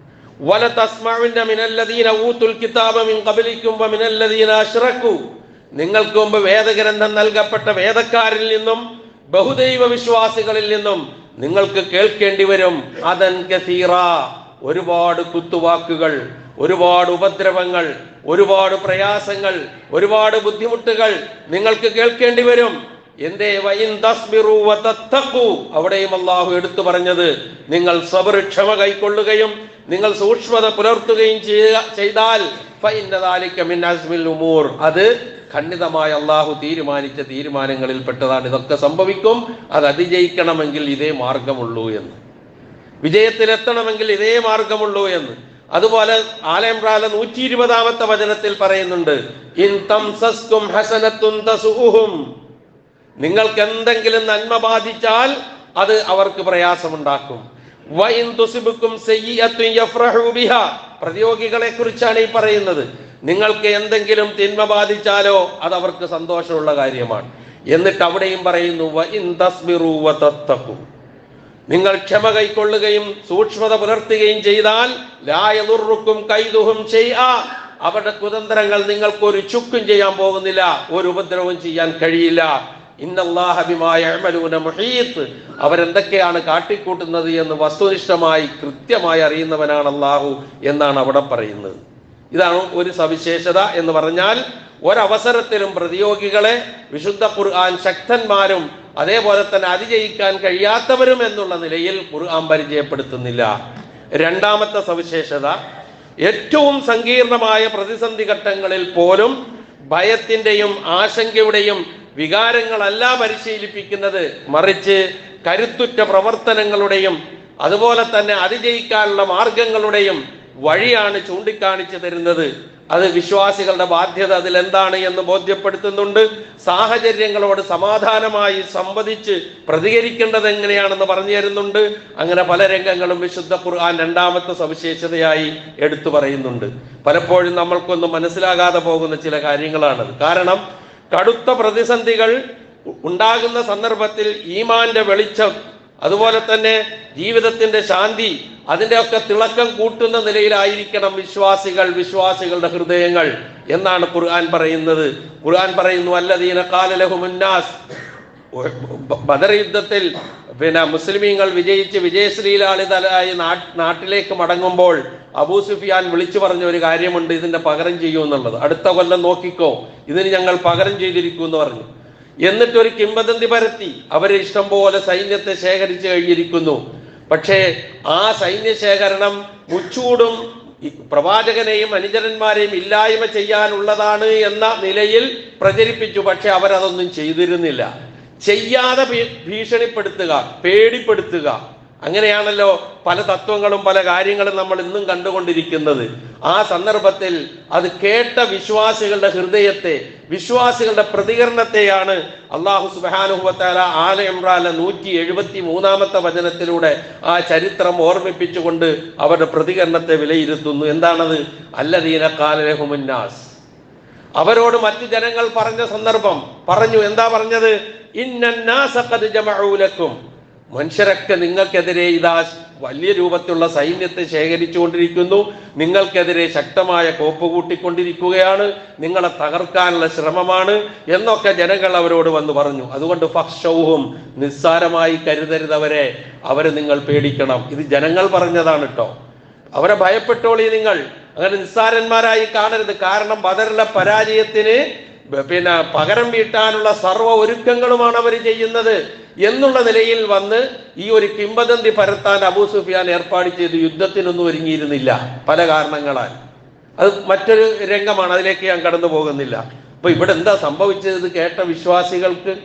വല തസ്മഉന്ന മിനല്ലദീന ഊതുൽ കിതാബ മിൻ ഖബലിക്കും വമിനല്ലദീന അശ്റകു നിങ്ങൾക്ക് മുമ്പ് വേദഗ്രന്ഥം നൽകപ്പെട്ട വേദക്കാരിൽ നിന്നും ബഹുദൈവ വിശ്വാസികളിൽ നിന്നും നിങ്ങൾക്ക് കേൾക്കേണ്ടി വരും അതൻ കസീറ ഒരുപാട് കുത്തുവാക്കുകൾ ഒരുപാട് ഉപദ്രവങ്ങൾ ഒരുപാട് പ്രയാസങ്ങൾ ഒരുപാട് ബുദ്ധിമുട്ടുകൾ നിങ്ങൾക്ക് കേൾക്കേണ്ടി വരും എന്തേ വൈൻ തസ്ബിറു വതത്തഖു അവിടെയും അള്ളാഹു എടുത്തു പറഞ്ഞത് നിങ്ങൾ സബർ ക്ഷമ കൈക്കൊള്ളുകയും നിങ്ങൾ സൂക്ഷ്മത പുലർത്തുകയും ചെയ്യുക ചെയ്താൽ ഫഇന്ന ദാലിക മിൻ അസ്മിൽ ഉമൂർ അത് ഖണ്ഡിതമായ അള്ളാഹു തീരുമാനിച്ച തീരുമാനങ്ങളിൽ പെട്ടതാണ് ഇതൊക്കെ സംഭവിക്കും അത് അതിജയിക്കണമെങ്കിൽ ഇതേ മാർഗമുള്ളൂ എന്ന് വിജയത്തിലെത്തണമെങ്കിൽ ഇതേ മാർഗമുള്ളൂ എന്ന് അതുപോലെ ആലയംപ്രാല നൂറ്റി ഇരുപതാമത്തെ വചനത്തിൽ പറയുന്നുണ്ട് ഇൻ തംസസ്കും ഹസനത്തുൻ തസുഹും നിങ്ങൾക്ക് എന്തെങ്കിലും നന്മ ബാധിച്ചാൽ അത് അവർക്ക് പ്രയാസമുണ്ടാക്കും വഇൻ തുസിബുക്കും സയ്യിഅത്തുൻ യഫ്റഹു ബിഹ പ്രതിയോഗികളെ കുറിച്ചാണ് ഈ പറയുന്നത് നിങ്ങൾക്ക് എന്തെങ്കിലും തിന്മ ബാധിച്ചാലോ അത് അവർക്ക് സന്തോഷമുള്ള കാര്യമാണ് എന്നിട്ട് അവിടെയും പറയുന്നു വഇൻ തസ്ബിറു വതത്തഖു നിങ്ങൾ ക്ഷമ കൈക്കൊള്ളുകയും സൂക്ഷ്മത പുലർത്തുകയും ചെയ്താൽ ലായതുറുക്കും കൈതുഹും ചെയ്യാ അവരുടെ കുതന്ത്രങ്ങൾ നിങ്ങൾക്ക് ഒരു ചുക്കും ചെയ്യാൻ പോകുന്നില്ല ഒരു ഉപദ്രവവും ചെയ്യാൻ കഴിയില്ല ഇന്നല്ലാഹ ബിമാ യഅമലൂന മുഹീത്ത് അവരെന്തൊക്കെയാണ് കാട്ടിക്കൂട്ടുന്നത് എന്ന് വസ്തുനിഷ്ഠമായി കൃത്യമായി അറിയുന്നവനാണ് അള്ളാഹു എന്നാണ് അവിടെ പറയുന്നത് ഇതാണ് ഒരു സവിശേഷത എന്ന് പറഞ്ഞാൽ ഒരവസരത്തിലും പ്രതിയോഗികളെ വിശുദ്ധ ഖുർആൻ ശക്തന്മാരും അതേപോലെ തന്നെ അതിജയിക്കാൻ കഴിയാത്തവരും എന്നുള്ള നിലയിൽ ഖുർആൻ പരിചയപ്പെടുത്തുന്നില്ല രണ്ടാമത്തെ സവിശേഷത ഏറ്റവും സങ്കീർണമായ പ്രതിസന്ധി ഘട്ടങ്ങളിൽ പോലും ഭയത്തിന്റെയും ആശങ്കയുടെയും വികാരങ്ങളല്ല പരിശീലിപ്പിക്കുന്നത് മറിച്ച് കരുത്തുറ്റ പ്രവർത്തനങ്ങളുടെയും അതുപോലെ തന്നെ അതിജയിക്കാനുള്ള മാർഗങ്ങളുടെയും വഴിയാണ് ചൂണ്ടിക്കാണിച്ചു തരുന്നത് അത് വിശ്വാസികളുടെ ബാധ്യത അതിൽ എന്താണ് എന്ന് ബോധ്യപ്പെടുത്തുന്നുണ്ട് സാഹചര്യങ്ങളോട് സമാധാനമായി സംവദിച്ച് പ്രതികരിക്കേണ്ടത് എങ്ങനെയാണെന്ന് പറഞ്ഞു തരുന്നുണ്ട് അങ്ങനെ പല രംഗങ്ങളും വിശുദ്ധ ഖുർആൻ രണ്ടാമത്തെ സവിശേഷതയായി എടുത്തു പറയുന്നുണ്ട് പലപ്പോഴും നമ്മൾക്കൊന്നും മനസ്സിലാകാതെ പോകുന്ന ചില കാര്യങ്ങളാണത് കാരണം കടുത്ത പ്രതിസന്ധികൾ ഉ- ഉണ്ടാകുന്ന സന്ദർഭത്തിൽ ഈമാന്റെ വെളിച്ചം അതുപോലെ തന്നെ ജീവിതത്തിന്റെ ശാന്തി അതിന്റെ ഒക്കെ തിളക്കം കൂട്ടുന്ന നിലയിലായിരിക്കണം വിശ്വാസികൾ വിശ്വാസികളുടെ ഹൃദയങ്ങൾ എന്നാണ് ഖുർആൻ പറയുന്നത് ഖുർആൻ പറയുന്നു അല്ലദീന കാലലഹുമുന്നാസ് ബദർ യുദ്ധത്തിൽ പിന്നെ മുസ്ലിമീങ്ങൾ വിജയിച്ച് വിജയശ്രീലാളിതലായി നാ- നാട്ടിലേക്ക് മടങ്ങുമ്പോൾ അബൂ സുഫിയാൻ വിളിച്ചു പറഞ്ഞ ഒരു കാര്യമുണ്ട് ഇതിന്റെ പകരം ചെയ്യൂ എന്നുള്ളത് അടുത്ത കൊല്ലം നോക്കിക്കോ ഇതിന് ഞങ്ങൾ പകരം ചെയ്തിരിക്കൂ എന്ന് പറഞ്ഞു എന്നിട്ട് ഒരു കിംവദന്തി പരത്തി അവരെ ഇഷ്ടം പോലെ സൈന്യത്തെ ശേഖരിച്ചു കഴിഞ്ഞിരിക്കുന്നു പക്ഷേ ആ സൈന്യശേഖരണം മുച്ചൂടും ഈ പ്രവാചകനെയും അനുചരന്മാരെയും ഇല്ലായ്മ ചെയ്യാനുള്ളതാണ് എന്ന നിലയിൽ പ്രചരിപ്പിച്ചു പക്ഷെ അവരതൊന്നും ചെയ്തിരുന്നില്ല ചെയ്യാതെ ഭീ- ഭീഷണിപ്പെടുത്തുക പേടിപ്പെടുത്തുക അങ്ങനെയാണല്ലോ പല തത്വങ്ങളും പല കാര്യങ്ങളും നമ്മൾ ഇന്നും കണ്ടുകൊണ്ടിരിക്കുന്നത് ആ സന്ദർഭത്തിൽ അത് കേട്ട വിശ്വാസികളുടെ ഹൃദയത്തെ വിശ്വാസികളുടെ പ്രതികരണത്തെയാണ് അള്ളാഹു സുബാനുഹുവത്താല ആല ഇമ്രാല നൂറ്റി എഴുപത്തി മൂന്നാമത്തെ വചനത്തിലൂടെ ആ ചരിത്രം ഓർമ്മിപ്പിച്ചുകൊണ്ട് അവരുടെ പ്രതികരണത്തെ വിലയിരുത്തുന്നു എന്താണത് അല്ലദീന കാലലഹുമുന്നാസ് അവരോട് മറ്റു ജനങ്ങൾ പറഞ്ഞ സന്ദർഭം പറഞ്ഞു എന്താ പറഞ്ഞത് ഇന്നന്നാസ ഖദ് ജമഊ ലക്കും മനുഷ്യരൊക്കെ നിങ്ങൾക്കെതിരെ ഇതാ വലിയ രൂപത്തിലുള്ള സൈന്യത്തെ ശേഖരിച്ചുകൊണ്ടിരിക്കുന്നു നിങ്ങൾക്കെതിരെ ശക്തമായ കോപ്പ് കൂട്ടിക്കൊണ്ടിരിക്കുകയാണ് നിങ്ങളെ തകർക്കാനുള്ള ശ്രമമാണ് എന്നൊക്കെ ജനങ്ങൾ അവരോട് വന്ന് പറഞ്ഞു അതുകൊണ്ട് ഫക്ഷവും നിസ്സാരമായി കരുതരുതവരെ അവരെ നിങ്ങൾ പേടിക്കണം ഇത് ജനങ്ങൾ പറഞ്ഞതാണ് കേട്ടോ അവരെ ഭയപ്പെട്ടോളി നിങ്ങൾ അങ്ങനെ നിസ്സാരന്മാരായി കാണരുത് കാരണം ബദറിലെ പരാജയത്തിന് ബ- പിന്നെ പകരം വീട്ടാനുള്ള സർവ്വ ഒരുക്കങ്ങളുമാണ് അവർ ചെയ്യുന്നത് എന്നുള്ള നിലയിൽ വന്ന് ഈ ഒരു കിംബദന്തി പരത്താൻ അബൂ സുഫിയാൻ ഏർപ്പാട് ചെയ്ത് യുദ്ധത്തിനൊന്നും ഒരുങ്ങിയിരുന്നില്ല പല കാരണങ്ങളാൽ അത് മറ്റൊരു രംഗമാണ് അതിലേക്ക് ഞാൻ കടന്നു പോകുന്നില്ല അപ്പൊ ഇവിടെ എന്താ സംഭവിച്ചത് ഇത് കേട്ട വിശ്വാസികൾക്ക്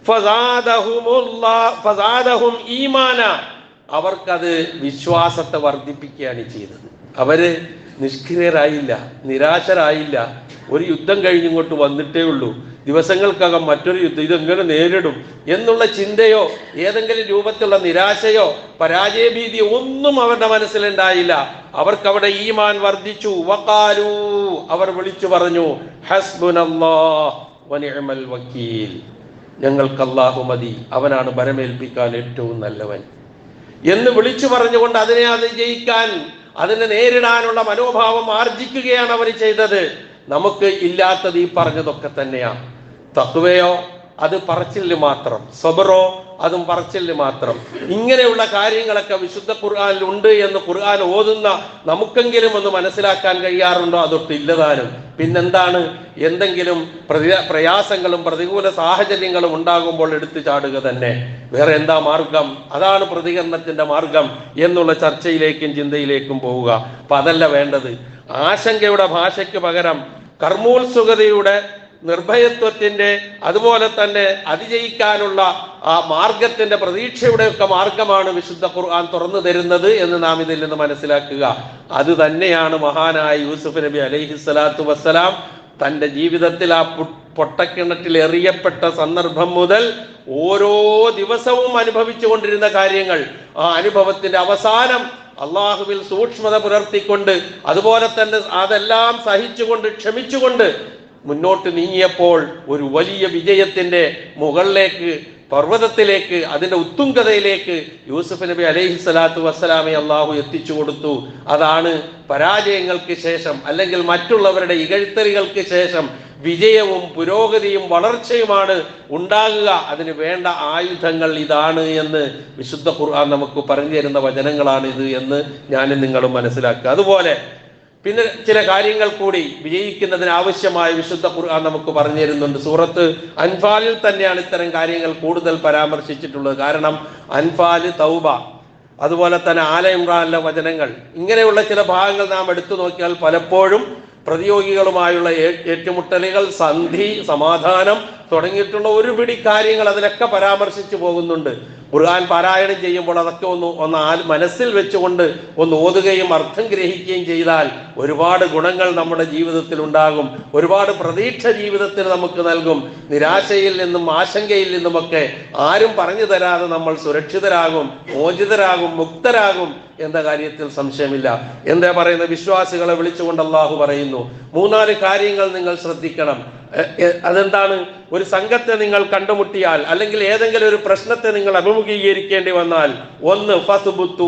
ഫസാദഹുമുല്ലാ- ഫസാദഹും ഈമാന അവർക്കത് വിശ്വാസത്തെ വർദ്ധിപ്പിക്കുകയാണ് ചെയ്തത് അവര് നിഷ്ക്രിയരായില്ല നിരാശരായില്ല ഒരു യുദ്ധം കഴിഞ്ഞിങ്ങോട്ട് വന്നിട്ടേ ഉള്ളൂ ദിവസങ്ങൾക്കകം മറ്റൊരു യുദ്ധം ഇതെങ്ങനെ നേരിടും എന്നുള്ള ചിന്തയോ ഏതെങ്കിലും രൂപത്തിലുള്ള നിരാശയോ പരാജയഭീതിയോ ഒന്നും അവരുടെ മനസ്സിലുണ്ടായില്ല അവർക്കവിടെ ഈമാൻ വർദ്ധിച്ചു വക്കാലു അവർ വിളിച്ചു പറഞ്ഞു ഹസ്ബുനല്ലാഹ് വനിഅമൽ വക്കീൽ ഞങ്ങൾക്ക് അല്ലാഹു മതി അവനാണ് ബരമേൽപ്പിക്കാൻ ഏറ്റവും നല്ലവൻ എന്ന് വിളിച്ചു പറഞ്ഞുകൊണ്ട് അതിനെ അത് ജയിക്കാൻ അതിനെ നേരിടാനുള്ള മനോഭാവം ആർജിക്കുകയാണ് അവർ ചെയ്തത് നമുക്ക് ഇല്ലാത്തത് ഈ പറഞ്ഞതൊക്കെ തന്നെയാണ് തത്വയോ അത് പറച്ചില് മാത്രം സബറോ അതും പറച്ചില് മാത്രം ഇങ്ങനെയുള്ള കാര്യങ്ങളൊക്കെ വിശുദ്ധ ഖുർആനിൽ ഉണ്ട് എന്ന് ഖുർആൻ ഓതുന്ന നമുക്കെങ്കിലും ഒന്ന് മനസ്സിലാക്കാൻ കഴിയാറുണ്ടോ അതൊട്ട് ഇല്ലതാനും പിന്നെന്താണ് എന്തെങ്കിലും പ്രതി പ്രയാസങ്ങളും പ്രതികൂല സാഹചര്യങ്ങളും ഉണ്ടാകുമ്പോൾ എടുത്തു ചാടുക തന്നെ വേറെ എന്താ മാർഗം അതാണ് പ്രതികരണത്തിന്റെ മാർഗം എന്നുള്ള ചർച്ചയിലേക്കും ചിന്തയിലേക്കും പോവുക അപ്പൊ അതല്ല വേണ്ടത് ആശങ്കയുടെ ഭാഷയ്ക്ക് പകരം കർമ്മോത്സുകതയുടെ നിർഭയത്വത്തിന്റെ അതുപോലെ തന്നെ അതിജയിക്കാനുള്ള ആ മാർഗത്തിന്റെ പ്രതീക്ഷയുടെ ഒക്കെ മാർഗമാണ് വിശുദ്ധ ഖുർആൻ തുറന്നു തരുന്നത് എന്ന് നാം ഇതിൽ നിന്ന് മനസ്സിലാക്കുക അത് തന്നെയാണ് മഹാനായ യൂസുഫ് നബി അലൈഹി സ്വലാത്തു വസ്സലാം തന്റെ ജീവിതത്തിൽ ആ പു- പൊട്ടക്കിണറ്റിൽ എറിയപ്പെട്ട സന്ദർഭം മുതൽ ഓരോ ദിവസവും അനുഭവിച്ചു കൊണ്ടിരുന്ന കാര്യങ്ങൾ ആ അനുഭവത്തിന്റെ അവസാനം അള്ളാഹുവിൽ സൂക്ഷ്മത പുലർത്തിക്കൊണ്ട് അതുപോലെ തന്നെ അതെല്ലാം സഹിച്ചുകൊണ്ട് ക്ഷമിച്ചുകൊണ്ട് മുന്നോട്ട് നീങ്ങിയപ്പോൾ ഒരു വലിയ വിജയത്തിന്റെ മുകളിലേക്ക് പർവ്വതത്തിലേക്ക് അതിന്റെ ഉത്തുംഗതയിലേക്ക് യൂസുഫ് നബി അലൈഹി സ്വലാത്തു വസ്സലാമെ അള്ളാഹു എത്തിച്ചു കൊടുത്തു അതാണ് പരാജയങ്ങൾക്ക് ശേഷം അല്ലെങ്കിൽ മറ്റുള്ളവരുടെ ഇകഴ്ത്തലുകൾക്ക് ശേഷം വിജയവും പുരോഗതിയും വളർച്ചയുമാണ് ഉണ്ടാകുക അതിന് വേണ്ട ആയുധങ്ങൾ ഇതാണ് എന്ന് വിശുദ്ധ ഖുർആൻ നമുക്ക് പറഞ്ഞു തരുന്ന വചനങ്ങളാണ് ഇത് എന്ന് ഞാനും നിങ്ങളും മനസ്സിലാക്കുക അതുപോലെ പിന്നെ ചില കാര്യങ്ങൾ കൂടി വിജയിക്കുന്നതിന് ആവശ്യമായ വിശുദ്ധ ഖുർആൻ നമുക്ക് പറഞ്ഞു തരുന്നുണ്ട് സൂറത്ത് അൻഫാലിൽ തന്നെയാണ് ഇത്തരം കാര്യങ്ങൾ കൂടുതൽ പരാമർശിച്ചിട്ടുള്ളത് കാരണം അൻഫാല് തൗബ അതുപോലെ തന്നെ ആല ഇമ്രാനിലെ വചനങ്ങൾ ഇങ്ങനെയുള്ള ചില ഭാഗങ്ങൾ നാം എടുത്തു നോക്കിയാൽ പലപ്പോഴും പ്രതിയോഗികളുമായുള്ള ഏ- ഏറ്റുമുട്ടലുകൾ സന്ധി സമാധാനം തുടങ്ങിയിട്ടുള്ള ഒരു പിടി കാര്യങ്ങൾ അതിലൊക്കെ പരാമർശിച്ചു പോകുന്നുണ്ട് ഖുർആൻ പാരായണം ചെയ്യുമ്പോൾ അതൊക്കെ ഒന്ന് ഒന്ന് ആൽ- മനസ്സിൽ വെച്ചുകൊണ്ട് ഒന്ന് ഓതുകയും അർത്ഥം ഗ്രഹിക്കുകയും ചെയ്താൽ ഒരുപാട് ഗുണങ്ങൾ നമ്മുടെ ജീവിതത്തിൽ ഉണ്ടാകും ഒരുപാട് പ്രതീക്ഷ ജീവിതത്തിൽ നമുക്ക് നൽകും നിരാശയിൽ നിന്നും ആശങ്കയിൽ നിന്നുമൊക്കെ ആരും പറഞ്ഞു തരാതെ നമ്മൾ സുരക്ഷിതരാകും മോചിതരാകും മുക്തരാകും എന്ന കാര്യത്തിൽ സംശയമില്ല എന്താ പറയുന്ന വിശ്വാസികളെ വിളിച്ചുകൊണ്ട് അള്ളാഹു പറയുന്നു മൂന്നാല് കാര്യങ്ങൾ നിങ്ങൾ ശ്രദ്ധിക്കണം എ- എ- അതെന്താണ് ഒരു സംഘത്തെ നിങ്ങൾ കണ്ടുമുട്ടിയാൽ അല്ലെങ്കിൽ ഏതെങ്കിലും ഒരു പ്രശ്നത്തെ നിങ്ങൾ അഭിമുഖീകരിക്കേണ്ടി വന്നാൽ ഒന്ന് ഫസുബുത്തു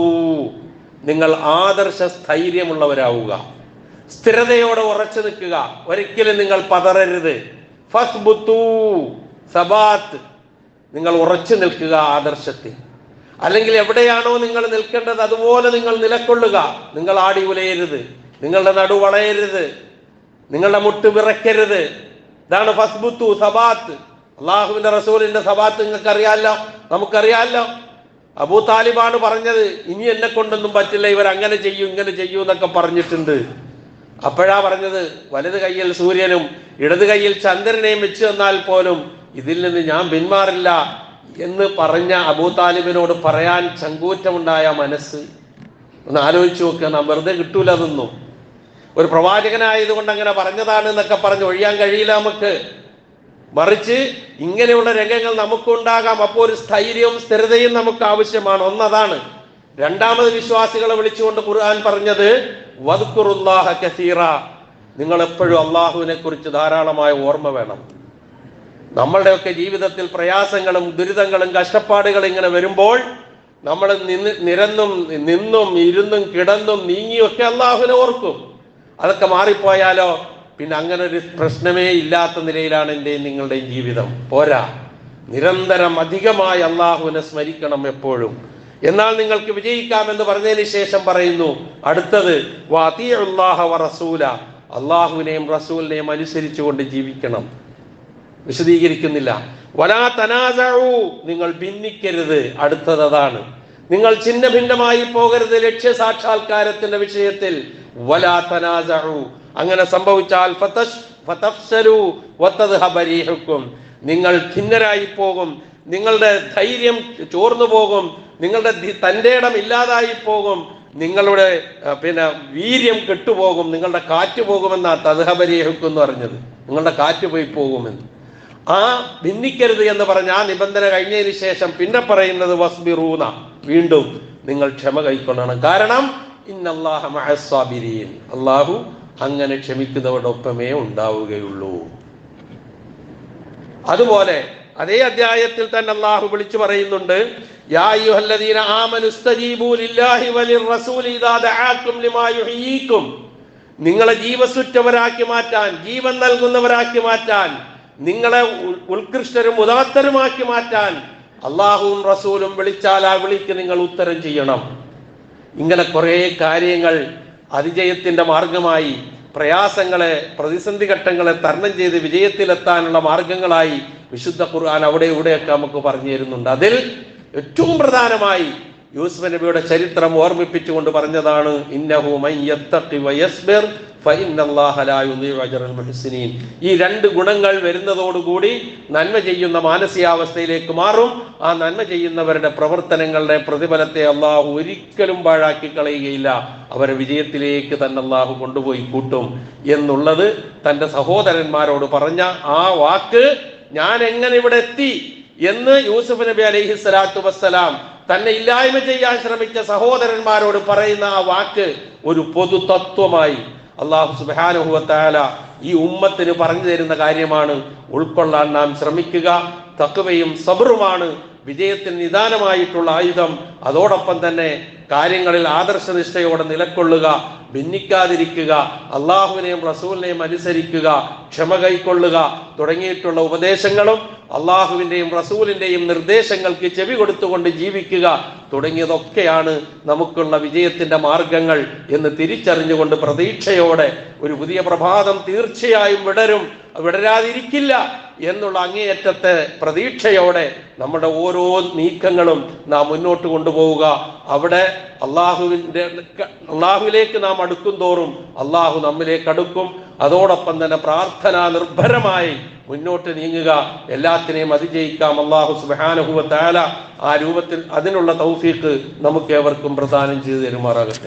നിങ്ങൾ ആദർശ സ്ഥൈര്യമുള്ളവരാവുക സ്ഥിരതയോടെ ഉറച്ചു നിൽക്കുക ഒരിക്കലും നിങ്ങൾ പതറരുത് ഫസ്ബുത്തു സബാത്ത് നിങ്ങൾ ഉറച്ചു നിൽക്കുക ആദർശത്തിൽ അല്ലെങ്കിൽ എവിടെയാണോ നിങ്ങൾ നിൽക്കേണ്ടത് അതുപോലെ നിങ്ങൾ നിലക്കൊള്ളുക നിങ്ങൾ ആടി ഉലയരുത് നിങ്ങളുടെ നടു വളയരുത് നിങ്ങളുടെ മുട്ട് വിറയ്ക്കരുത് ഇതാണ് ഫസ്ബുത്തു സബാത്ത് അള്ളാഹുവിന്റെ റസൂലിന്റെ സബാത്ത് നിങ്ങൾക്ക് അറിയാലോ നമുക്കറിയാലോ അബൂ താലിബാണ് പറഞ്ഞത് ഇനി എന്നെ കൊണ്ടൊന്നും പറ്റില്ല ഇവർ അങ്ങനെ ചെയ്യൂ ഇങ്ങനെ ചെയ്യൂ എന്നൊക്കെ പറഞ്ഞിട്ടുണ്ട് അപ്പോഴാ പറഞ്ഞത് വലത് കയ്യിൽ സൂര്യനും ഇടത് കയ്യിൽ ചന്ദ്രനെയും വെച്ച് തന്നാൽ പോലും ഇതിൽ നിന്ന് ഞാൻ പിന്മാറില്ല എന്ന് പറഞ്ഞ അബൂ താലിബിനോട് പറയാൻ ചങ്കൂറ്റമുണ്ടായ മനസ്സ് ഒന്ന് ആലോചിച്ച് നോക്കുക നാം വെറുതെ കിട്ടൂല അതൊന്നും ഒരു പ്രവാചകനായതുകൊണ്ട് അങ്ങനെ പറഞ്ഞതാണ് എന്നൊക്കെ പറഞ്ഞ് ഒഴിയാൻ കഴിയില്ല നമുക്ക് മറിച്ച് ഇങ്ങനെയുള്ള രംഗങ്ങൾ നമുക്കുണ്ടാകാം അപ്പോൾ ഒരു സ്ഥൈര്യവും സ്ഥിരതയും നമുക്ക് ആവശ്യമാണ് ഒന്നതാണ് രണ്ടാമത് വിശ്വാസികളെ വിളിച്ചുകൊണ്ട് ഖുർആൻ പറഞ്ഞത് വദ്കുറുല്ലാഹ കസീറ നിങ്ങൾ എപ്പോഴും അള്ളാഹുവിനെ കുറിച്ച് ധാരാളമായ ഓർമ്മ വേണം നമ്മളുടെയൊക്കെ ജീവിതത്തിൽ പ്രയാസങ്ങളും ദുരിതങ്ങളും കഷ്ടപ്പാടുകളും ഇങ്ങനെ വരുമ്പോൾ നമ്മൾ നിന്ന് നിരന്നും നിന്നും ഇരുന്നും കിടന്നും നീങ്ങിയും ഒക്കെ അള്ളാഹുവിനെ ഓർക്കും അതൊക്കെ മാറിപ്പോയാലോ പിന്നെ അങ്ങനെ ഒരു പ്രശ്നമേ ഇല്ലാത്ത നിലയിലാണ് എൻ്റെയും നിങ്ങളുടെയും ജീവിതം പോരാ നിരന്തരം അധികമായി അള്ളാഹുവിനെ സ്മരിക്കണം എപ്പോഴും എന്നാൽ നിങ്ങൾക്ക് വിജയിക്കാമെന്ന് പറഞ്ഞതിന് ശേഷം പറയുന്നു അടുത്തത് വാത്തിയുള്ളാഹ വ റസൂല അള്ളാഹുവിനെയും റസൂലിനെയും അനുസരിച്ചുകൊണ്ട് ജീവിക്കണം വിശദീകരിക്കുന്നില്ല വലാ തനാസഉ നിങ്ങൾ ഭിന്നിക്കരുത് അടുത്തത് അതാണ് നിങ്ങൾ ചിഹ്ന ഭിന്നമായി പോകരുത് ലക്ഷ്യ സാക്ഷാത്കാരത്തിന്റെ വിഷയത്തിൽ വലാ തനാസഉ അങ്ങനെ സംഭവിച്ചാൽ ഫതശ് ഫതഫ്സലു വതദ്ഹബ റീഹുക്കും നിങ്ങൾ ഭിന്നരായി പോകും നിങ്ങളുടെ ധൈര്യം ചോർന്നു പോകും നിങ്ങളുടെ ധി- തന്റെ ഇടം ഇല്ലാതായി പോകും നിങ്ങളുടെ ആ, പിന്നെ വീര്യം കെട്ടുപോകും നിങ്ങളുടെ കാറ്റ് പോകുമെന്നാ തദ്ഹബരീഹുക്കും എന്ന് പറഞ്ഞത് നിങ്ങളുടെ കാറ്റ് പോയി പോകുമെന്ന് ആ ഭിന്നിക്കരുത് എന്ന് പറഞ്ഞ ആ നിബന്ധന കഴിഞ്ഞതിന് ശേഷം പിന്നെ പറയുന്നത് വസ്ബിറൂന വീണ്ടും നിങ്ങൾ ക്ഷമ കൈക്കൊള്ളണം കാരണം ഇന്നല്ലാഹ മഹസ്വാബിരീൻ അള്ളാഹു അങ്ങനെ ക്ഷമിക്കുന്നവരുടെ ഒപ്പമേ ഉണ്ടാവുകയുള്ളൂ അതുപോലെ അതേ അധ്യായത്തിൽ തന്നെ അള്ളാഹു വിളിച്ചു പറയുന്നുണ്ട് യാ അയ്യുഹല്ലദീന ആമനു ഇസ്തജീബൂ ലില്ലാഹി വലിർ റസൂലി ഇദാ ദഅാക്കും ലിമാ യുഹ്യീക്കും നിങ്ങളെ ജീവസുറ്റവരാക്കി മാറ്റാൻ ജീവൻ നൽകുന്നവരാക്കി മാറ്റാൻ നിങ്ങളെ ഉ- ഉത്കൃഷ്ടരും ഉദാത്തരുമാക്കി മാറ്റാൻ അള്ളാഹുവും റസൂലും വിളിച്ചാൽ ആ വിളിക്ക് നിങ്ങൾ ഉത്തരം ചെയ്യണം ഇങ്ങനെ കുറേ കാര്യങ്ങൾ അതിജയത്തിന്റെ മാർഗമായി പ്രയാസങ്ങളെ പ്രതിസന്ധി ഘട്ടങ്ങളെ തരണം ചെയ്ത് വിജയത്തിലെത്താനുള്ള മാർഗങ്ങളായി വിശുദ്ധ ഖുർആൻ അവിടെ ഇവിടെയൊക്കെ നമുക്ക് പറഞ്ഞു തരുന്നുണ്ട് അതിൽ ഏറ്റവും പ്രധാനമായി യൂസുഫ് നബിയുടെ ചരിത്രം ഓർമ്മിപ്പിച്ചുകൊണ്ട് പറഞ്ഞതാണ് ഇന്നഹു മൻ യത്തഖി വയസ്ബിർ ഫഇന്നല്ലാഹ ലാ യുളീഉ അജ്റൽ മുഹ്സിനീൻ ഈ രണ്ട് ഗുണങ്ങൾ വരുന്നതോടുകൂടി നന്മ ചെയ്യുന്ന മാനസികാവസ്ഥയിലേക്ക് മാറും ആ നന്മ ചെയ്യുന്നവരുടെ പ്രവർത്തനങ്ങളുടെ പ്രതിഫലത്തെ അള്ളാഹു ഒരിക്കലും പാഴാക്കി കളയുകയില്ല അവരെ വിജയത്തിലേക്ക് തന്നെ അള്ളാഹു കൊണ്ടുപോയി കൂട്ടും എന്നുള്ളത് തന്റെ സഹോദരന്മാരോട് പറഞ്ഞ ആ വാക്ക് ഞാൻ എങ്ങനെ ഇവിടെ എത്തി എന്ന് യൂസുഫ് നബി അലൈഹി സ്വലാത്തു വസ്സലാം തന്നെ ഇല്ലായ്മ ചെയ്യാൻ ശ്രമിച്ച സഹോദരന്മാരോട് പറയുന്ന ആ വാക്ക് ഒരു പൊതു തത്വമായി അള്ളാഹു സുബാനുഹുവത്താല ഈ ഉമ്മത്തിന് പറഞ്ഞു തരുന്ന കാര്യമാണ് ഉൾക്കൊള്ളാൻ നാം ശ്രമിക്കുക തക്കവയും സബറുമാണ് വിജയത്തിന് നിദാനമായിട്ടുള്ള ആയുധം അതോടൊപ്പം തന്നെ കാര്യങ്ങളിൽ ആദർശനിഷ്ഠയോടെ നിലക്കൊള്ളുക ഭിന്നിക്കാതിരിക്കുക അള്ളാഹുവിനെയും റസൂലിനെയും അനുസരിക്കുക ക്ഷമ കൈക്കൊള്ളുക തുടങ്ങിയിട്ടുള്ള ഉപദേശങ്ങളും അള്ളാഹുവിൻ്റെയും റസൂലിൻ്റെയും നിർദ്ദേശങ്ങൾക്ക് ചെവി കൊടുത്തുകൊണ്ട് ജീവിക്കുക തുടങ്ങിയതൊക്കെയാണ് നമുക്കുള്ള വിജയത്തിന്റെ മാർഗങ്ങൾ എന്ന് തിരിച്ചറിഞ്ഞുകൊണ്ട് പ്രതീക്ഷയോടെ ഒരു പുതിയ പ്രഭാതം തീർച്ചയായും വിടരും വിടരാതിരിക്കില്ല എന്നുള്ള അങ്ങേയറ്റത്തെ പ്രതീക്ഷയോടെ നമ്മുടെ ഓരോ നീക്കങ്ങളും നാം മുന്നോട്ട് കൊണ്ടുപോവുക അവിടെ അള്ളാഹുവിൻ്റെ അള്ളാഹുവിലേക്ക് നാം അടുക്കും തോറും അള്ളാഹു നമ്മിലേക്ക് അടുക്കും അതോടൊപ്പം തന്നെ പ്രാർത്ഥന നിർഭരമായി മുന്നോട്ട് നീങ്ങുക എല്ലാത്തിനെയും അതിജയിക്കാം അള്ളാഹു സുബാനഹുവ താല ആ രൂപത്തിൽ അതിനുള്ള തൗഫീഖ് നമുക്ക് ഏവർക്കും പ്രദാനം ചെയ്തു തരുമാറാകട്ടെ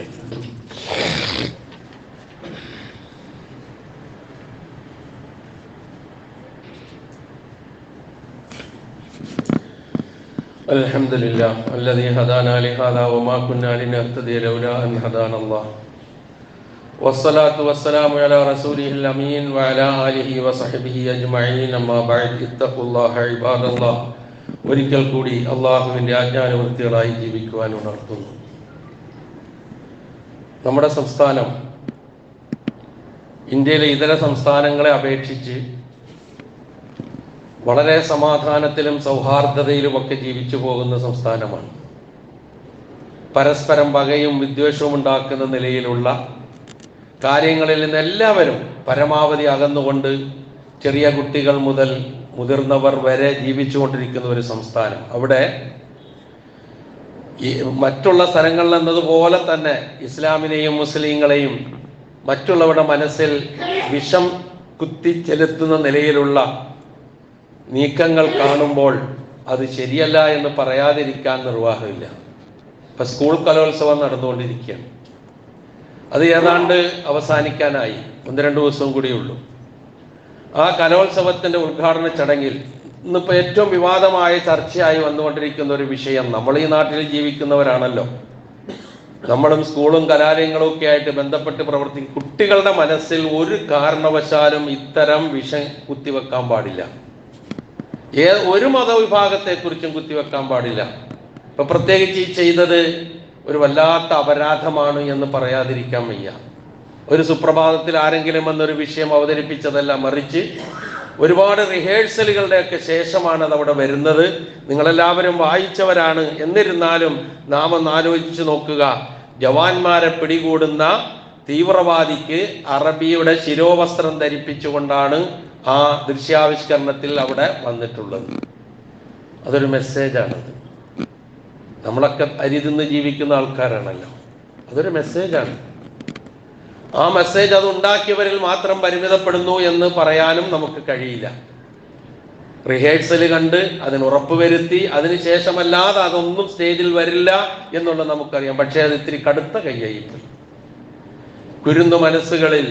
الحمد لله الذي هدانا لهذا وما كنا لنهتدي لولا أن هدانا الله والصلاة والسلام على رسوله الأمين وعلى آله وصحبه أجمعين أما بعد اتقوا الله عباد الله ഒരിക്കൽ കൂടി അള്ളാഹുവിൻ്റെ ആജ്ഞാനുവൃത്തികളായി ജീവിക്കുവാൻ ഉണർത്തുന്നു നമ്മുടെ സംസ്ഥാനം ഇന്ത്യയിലെ ഇതര സംസ്ഥാനങ്ങളെ അപേക്ഷിച്ച് വളരെ സമാധാനത്തിലും സൗഹാർദ്ദതയിലുമൊക്കെ ജീവിച്ചു പോകുന്ന സംസ്ഥാനമാണ് പരസ്പരം പകയും വിദ്വേഷവും ഉണ്ടാക്കുന്ന നിലയിലുള്ള കാര്യങ്ങളിൽ നിന്ന് എല്ലാവരും പരമാവധി അകന്നുകൊണ്ട് ചെറിയ കുട്ടികൾ മുതൽ മുതിർന്നവർ വരെ ജീവിച്ചുകൊണ്ടിരിക്കുന്ന ഒരു സംസ്ഥാനം അവിടെ ഈ മറ്റുള്ള സ്ഥലങ്ങളിൽ എന്നതുപോലെ തന്നെ ഇസ്ലാമിനെയും മുസ്ലിങ്ങളെയും മറ്റുള്ളവരുടെ മനസ്സിൽ വിഷം കുത്തിച്ചെലുത്തുന്ന നിലയിലുള്ള നീക്കങ്ങൾ കാണുമ്പോൾ അത് ശരിയല്ല എന്ന് പറയാതിരിക്കാൻ നിർവാഹമില്ല ഇപ്പൊ സ്കൂൾ കലോത്സവം നടന്നുകൊണ്ടിരിക്കുകയാണ് അത് ഏതാണ്ട് അവസാനിക്കാനായി ഒന്ന് രണ്ട് ദിവസവും കൂടിയുള്ളൂ ആ കലോത്സവത്തിന്റെ ഉദ്ഘാടന ചടങ്ങിൽ ഇന്നിപ്പോ ഏറ്റവും വിവാദമായ ചർച്ചയായി വന്നുകൊണ്ടിരിക്കുന്ന ഒരു വിഷയം നമ്മൾ ഈ നാട്ടിൽ ജീവിക്കുന്നവരാണല്ലോ നമ്മളും സ്കൂളും കലാലയങ്ങളും ഒക്കെ ആയിട്ട് ബന്ധപ്പെട്ട് പ്രവർത്തിക്കും കുട്ടികളുടെ മനസ്സിൽ ഒരു കാരണവശാലും ഇത്തരം വിഷം കുത്തിവെക്കാൻ പാടില്ല ഏ ഒരു മതവിഭാഗത്തെക്കുറിച്ചും കുത്തിവെക്കാൻ പാടില്ല ഇപ്പൊ പ്രത്യേകിച്ച് ഈ ചെയ്തത് ഒരു വല്ലാത്ത അപരാധമാണ് എന്ന് പറയാതിരിക്കാൻ വയ്യ ഒരു സുപ്രഭാതത്തിൽ ആരെങ്കിലും എന്നൊരു വിഷയം അവതരിപ്പിച്ചതല്ല മറിച്ച് ഒരുപാട് റിഹേഴ്സലുകളുടെയൊക്കെ ശേഷമാണ് അത് അവിടെ വരുന്നത് നിങ്ങളെല്ലാവരും വായിച്ചവരാണ് എന്നിരുന്നാലും നാം ഒന്ന് ആലോചിച്ച് നോക്കുക ജവാന്മാരെ പിടികൂടുന്ന തീവ്രവാദിക്ക് അറബിയുടെ ശിരോവസ്ത്രം ധരിപ്പിച്ചുകൊണ്ടാണ് ആ ദൃശ്യാവിഷ്കരണത്തിൽ അവിടെ വന്നിട്ടുള്ളത് അതൊരു മെസ്സേജാണത് നമ്മളൊക്കെ അരി തിന്ന് ജീവിക്കുന്ന ആൾക്കാരാണല്ലോ അതൊരു മെസ്സേജാണ് ആ മെസ്സേജ് അത് ഉണ്ടാക്കിയവരിൽ മാത്രം പരിമിതപ്പെടുന്നു എന്ന് പറയാനും നമുക്ക് കഴിയില്ല റിഹേഴ്സൽ കണ്ട് അതിന് ഉറപ്പ് വരുത്തി അതിനുശേഷമല്ലാതെ അതൊന്നും സ്റ്റേജിൽ വരില്ല എന്നുള്ളത് നമുക്കറിയാം പക്ഷേ അത് ഇത്തിരി കടുത്ത കയ്യായിപ്പോയി കുരുന്നു മനസ്സുകളിൽ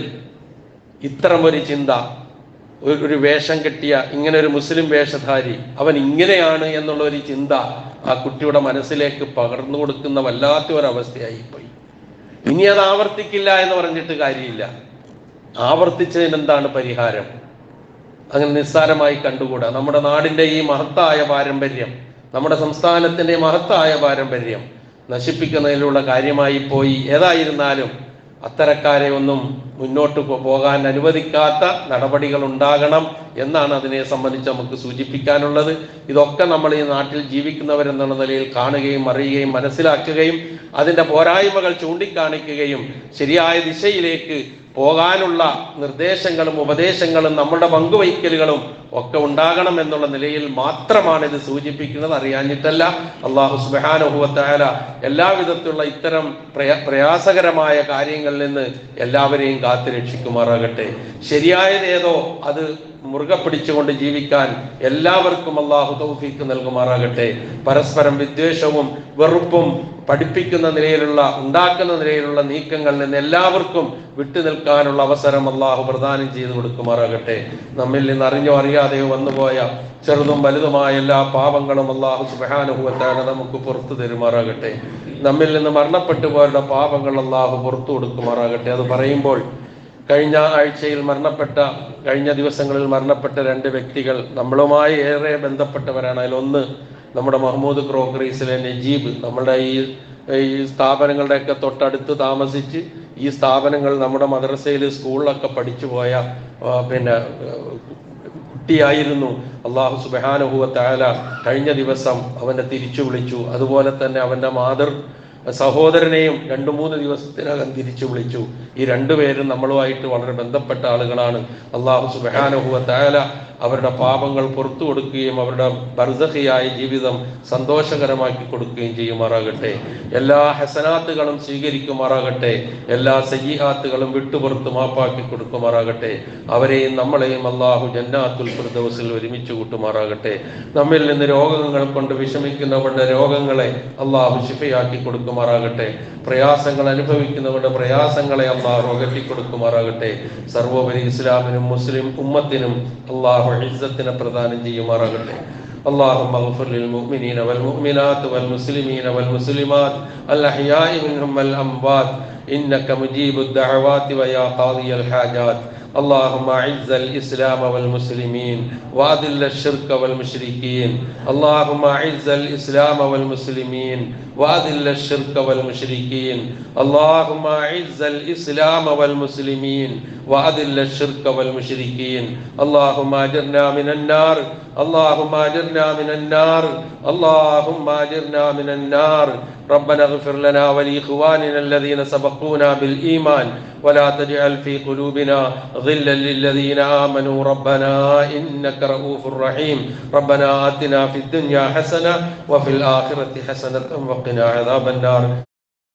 ഇത്തരം ഒരു ചിന്ത ഒരു- ഒരു വേഷം കെട്ടിയ ഇങ്ങനെ ഒരു മുസ്ലിം വേഷധാരി അവൻ ഇങ്ങനെയാണ് എന്നുള്ള ഒരു ചിന്ത ആ കുട്ടിയുടെ മനസ്സിലേക്ക് പകർന്നു കൊടുക്കുന്ന വല്ലാത്ത ഒരു അവസ്ഥയായിപ്പോയി ഇനി അത് ആവർത്തിക്കില്ല എന്ന് പറഞ്ഞിട്ട് കാര്യമില്ല ആവർത്തിച്ചതിന് എന്താണ് പരിഹാരം അങ്ങനെ നിസ്സാരമായി കണ്ടുകൂടാ നമ്മുടെ നാടിന്റെ ഈ മഹത്തായ പാരമ്പര്യം നമ്മുടെ സംസ്ഥാനത്തിന്റെ മഹത്തായ പാരമ്പര്യം നശിപ്പിക്കുന്നതിലുള്ള കാര്യമായി പോയി ഏതായിരുന്നാലും അത്തരക്കാരെ ഒന്നും മുന്നോട്ട് പോ- പോകാൻ അനുവദിക്കാത്ത നടപടികൾ ഉണ്ടാകണം എന്നാണ് അതിനെ സംബന്ധിച്ച് നമുക്ക് സൂചിപ്പിക്കാനുള്ളത് ഇതൊക്കെ നമ്മൾ ഈ നാട്ടിൽ ജീവിക്കുന്നവരെന്നുള്ള നിലയിൽ കാണുകയും അറിയുകയും മനസ്സിലാക്കുകയും അതിൻ്റെ പോരായ്മകൾ ചൂണ്ടിക്കാണിക്കുകയും ശരിയായ ദിശയിലേക്ക് പോകാനുള്ള നിർദ്ദേശങ്ങളും ഉപദേശങ്ങളും നമ്മുടെ പങ്കുവയ്ക്കലുകളും ഒക്കെ ഉണ്ടാകണം എന്നുള്ള നിലയിൽ മാത്രമാണ് ഇത് സൂചിപ്പിക്കുന്നത് അറിയാഞ്ഞിട്ടല്ല അള്ളാഹു സുബാനുഭവത്തായ എല്ലാവിധത്തിലുള്ള ഇത്തരം പ്രയ പ്രയാസകരമായ കാര്യങ്ങളിൽ നിന്ന് എല്ലാവരെയും കാത്തു രക്ഷിക്കുമാറാകട്ടെ ശരിയായതേതോ അത് മുറുകെ പിടിച്ചുകൊണ്ട് ജീവിക്കാൻ എല്ലാവർക്കും അള്ളാഹു തൗഫീക്ക് നൽകുമാറാകട്ടെ പരസ്പരം വിദ്വേഷവും വെറുപ്പും പഠിപ്പിക്കുന്ന നിലയിലുള്ള ഉണ്ടാക്കുന്ന നിലയിലുള്ള നീക്കങ്ങളിൽ നിന്ന് എല്ലാവർക്കും വിട്ടു നിൽക്കാനുള്ള അവസരം അള്ളാഹു പ്രദാനം ചെയ്തു കൊടുക്കുമാറാകട്ടെ നമ്മിൽ നിന്ന് അറിഞ്ഞോ അറിയാതെയോ വന്നുപോയ ചെറുതും വലുതുമായ എല്ലാ പാപങ്ങളും അള്ളാഹു സുബാനുഭവത്താണ് നമുക്ക് പുറത്തു തരുമാറാകട്ടെ നമ്മിൽ നിന്ന് മരണപ്പെട്ടു പോയവരുടെ പാപങ്ങൾ അള്ളാഹു പുറത്തു കൊടുക്കുമാറാകട്ടെ അത് പറയുമ്പോൾ കഴിഞ്ഞ ആഴ്ചയിൽ മരണപ്പെട്ട കഴിഞ്ഞ ദിവസങ്ങളിൽ മരണപ്പെട്ട രണ്ട് വ്യക്തികൾ നമ്മളുമായി ഏറെ ബന്ധപ്പെട്ടവരാണ് അതിലൊന്ന് നമ്മുടെ മഹമ്മൂദ് ക്രോക്കറീസിലെ നജീബ് നമ്മുടെ ഈ ഈ സ്ഥാപനങ്ങളുടെയൊക്കെ തൊട്ടടുത്ത് താമസിച്ച് ഈ സ്ഥാപനങ്ങൾ നമ്മുടെ മദ്രസയിൽ സ്കൂളിലൊക്കെ പഠിച്ചു പോയ ആ, പിന്നെ ആ, കുട്ടിയായിരുന്നു അള്ളാഹു സുബാനുഭവത്തായ കഴിഞ്ഞ ദിവസം അവനെ തിരിച്ചു വിളിച്ചു അതുപോലെ തന്നെ അവന്റെ മാതൃ സഹോദരനെയും രണ്ടു മൂന്ന് ദിവസത്തിനകം തിരിച്ചു വിളിച്ചു ഈ രണ്ടുപേരും നമ്മളുമായിട്ട് വളരെ ബന്ധപ്പെട്ട ആളുകളാണ് അള്ളാഹു സുബാനുഭവത്തായ അവരുടെ പാപങ്ങൾ പുറത്തു കൊടുക്കുകയും അവരുടെ ബർസഹിയായ ജീവിതം സന്തോഷകരമാക്കി കൊടുക്കുകയും ചെയ്യുമാറാകട്ടെ എല്ലാ ഹസനാത്തുകളും സ്വീകരിക്കുമാറാകട്ടെ എല്ലാ സയ്യാത്തുകളും വിട്ടുപുറത്ത് മാപ്പാക്കി കൊടുക്കുമാറാകട്ടെ അവരെയും നമ്മളെയും അള്ളാഹു ജന്നാത്തുൽ ഫിർദൗസിൽ ഒരുമിച്ച് കൂട്ടുമാറാകട്ടെ നമ്മിൽ നിന്ന് രോഗങ്ങൾ കൊണ്ട് വിഷമിക്കുന്നവരുടെ രോഗങ്ങളെ അള്ളാഹു ശിഫയാക്കി കൊടുക്കുമാറാകട്ടെ പ്രയാസങ്ങൾ അനുഭവിക്കുന്നവരുടെ പ്രയാസങ്ങളെ അള്ളാഹു അകറ്റി കൊടുക്കുമാറാകട്ടെ സർവോപരി ഇസ്ലാമിനും മുസ്ലിം ഉമ്മത്തിനും അള്ളാഹു ഇസ്സത്തിനെ പ്രദാനം ചെയ്യുമാറാകട്ടെ اللهم اغفر للمؤمنين والمؤمنات والمسلمين والمسلمات الأحياء منهم والأموات إنك مجيب الدعوات ويا قاضي الحاجات اللهم اعز الاسلام والمسلمين واذل الشرك والمشركين اللهم اعز الاسلام والمسلمين واذل الشرك والمشركين اللهم اعز الاسلام والمسلمين واذل الشرك والمشركين اللهم اجرنا من النار اللهم اجرنا من النار اللهم اجرنا من النار ربنا اغفر لنا ولاخواننا الذين سبقونا بالايمان ولا تجعل في قلوبنا غلا للذين امنوا ربنا انك رؤوف رحيم ربنا اتنا في الدنيا حسنه وفي الاخره حسنه وقنا عذاب النار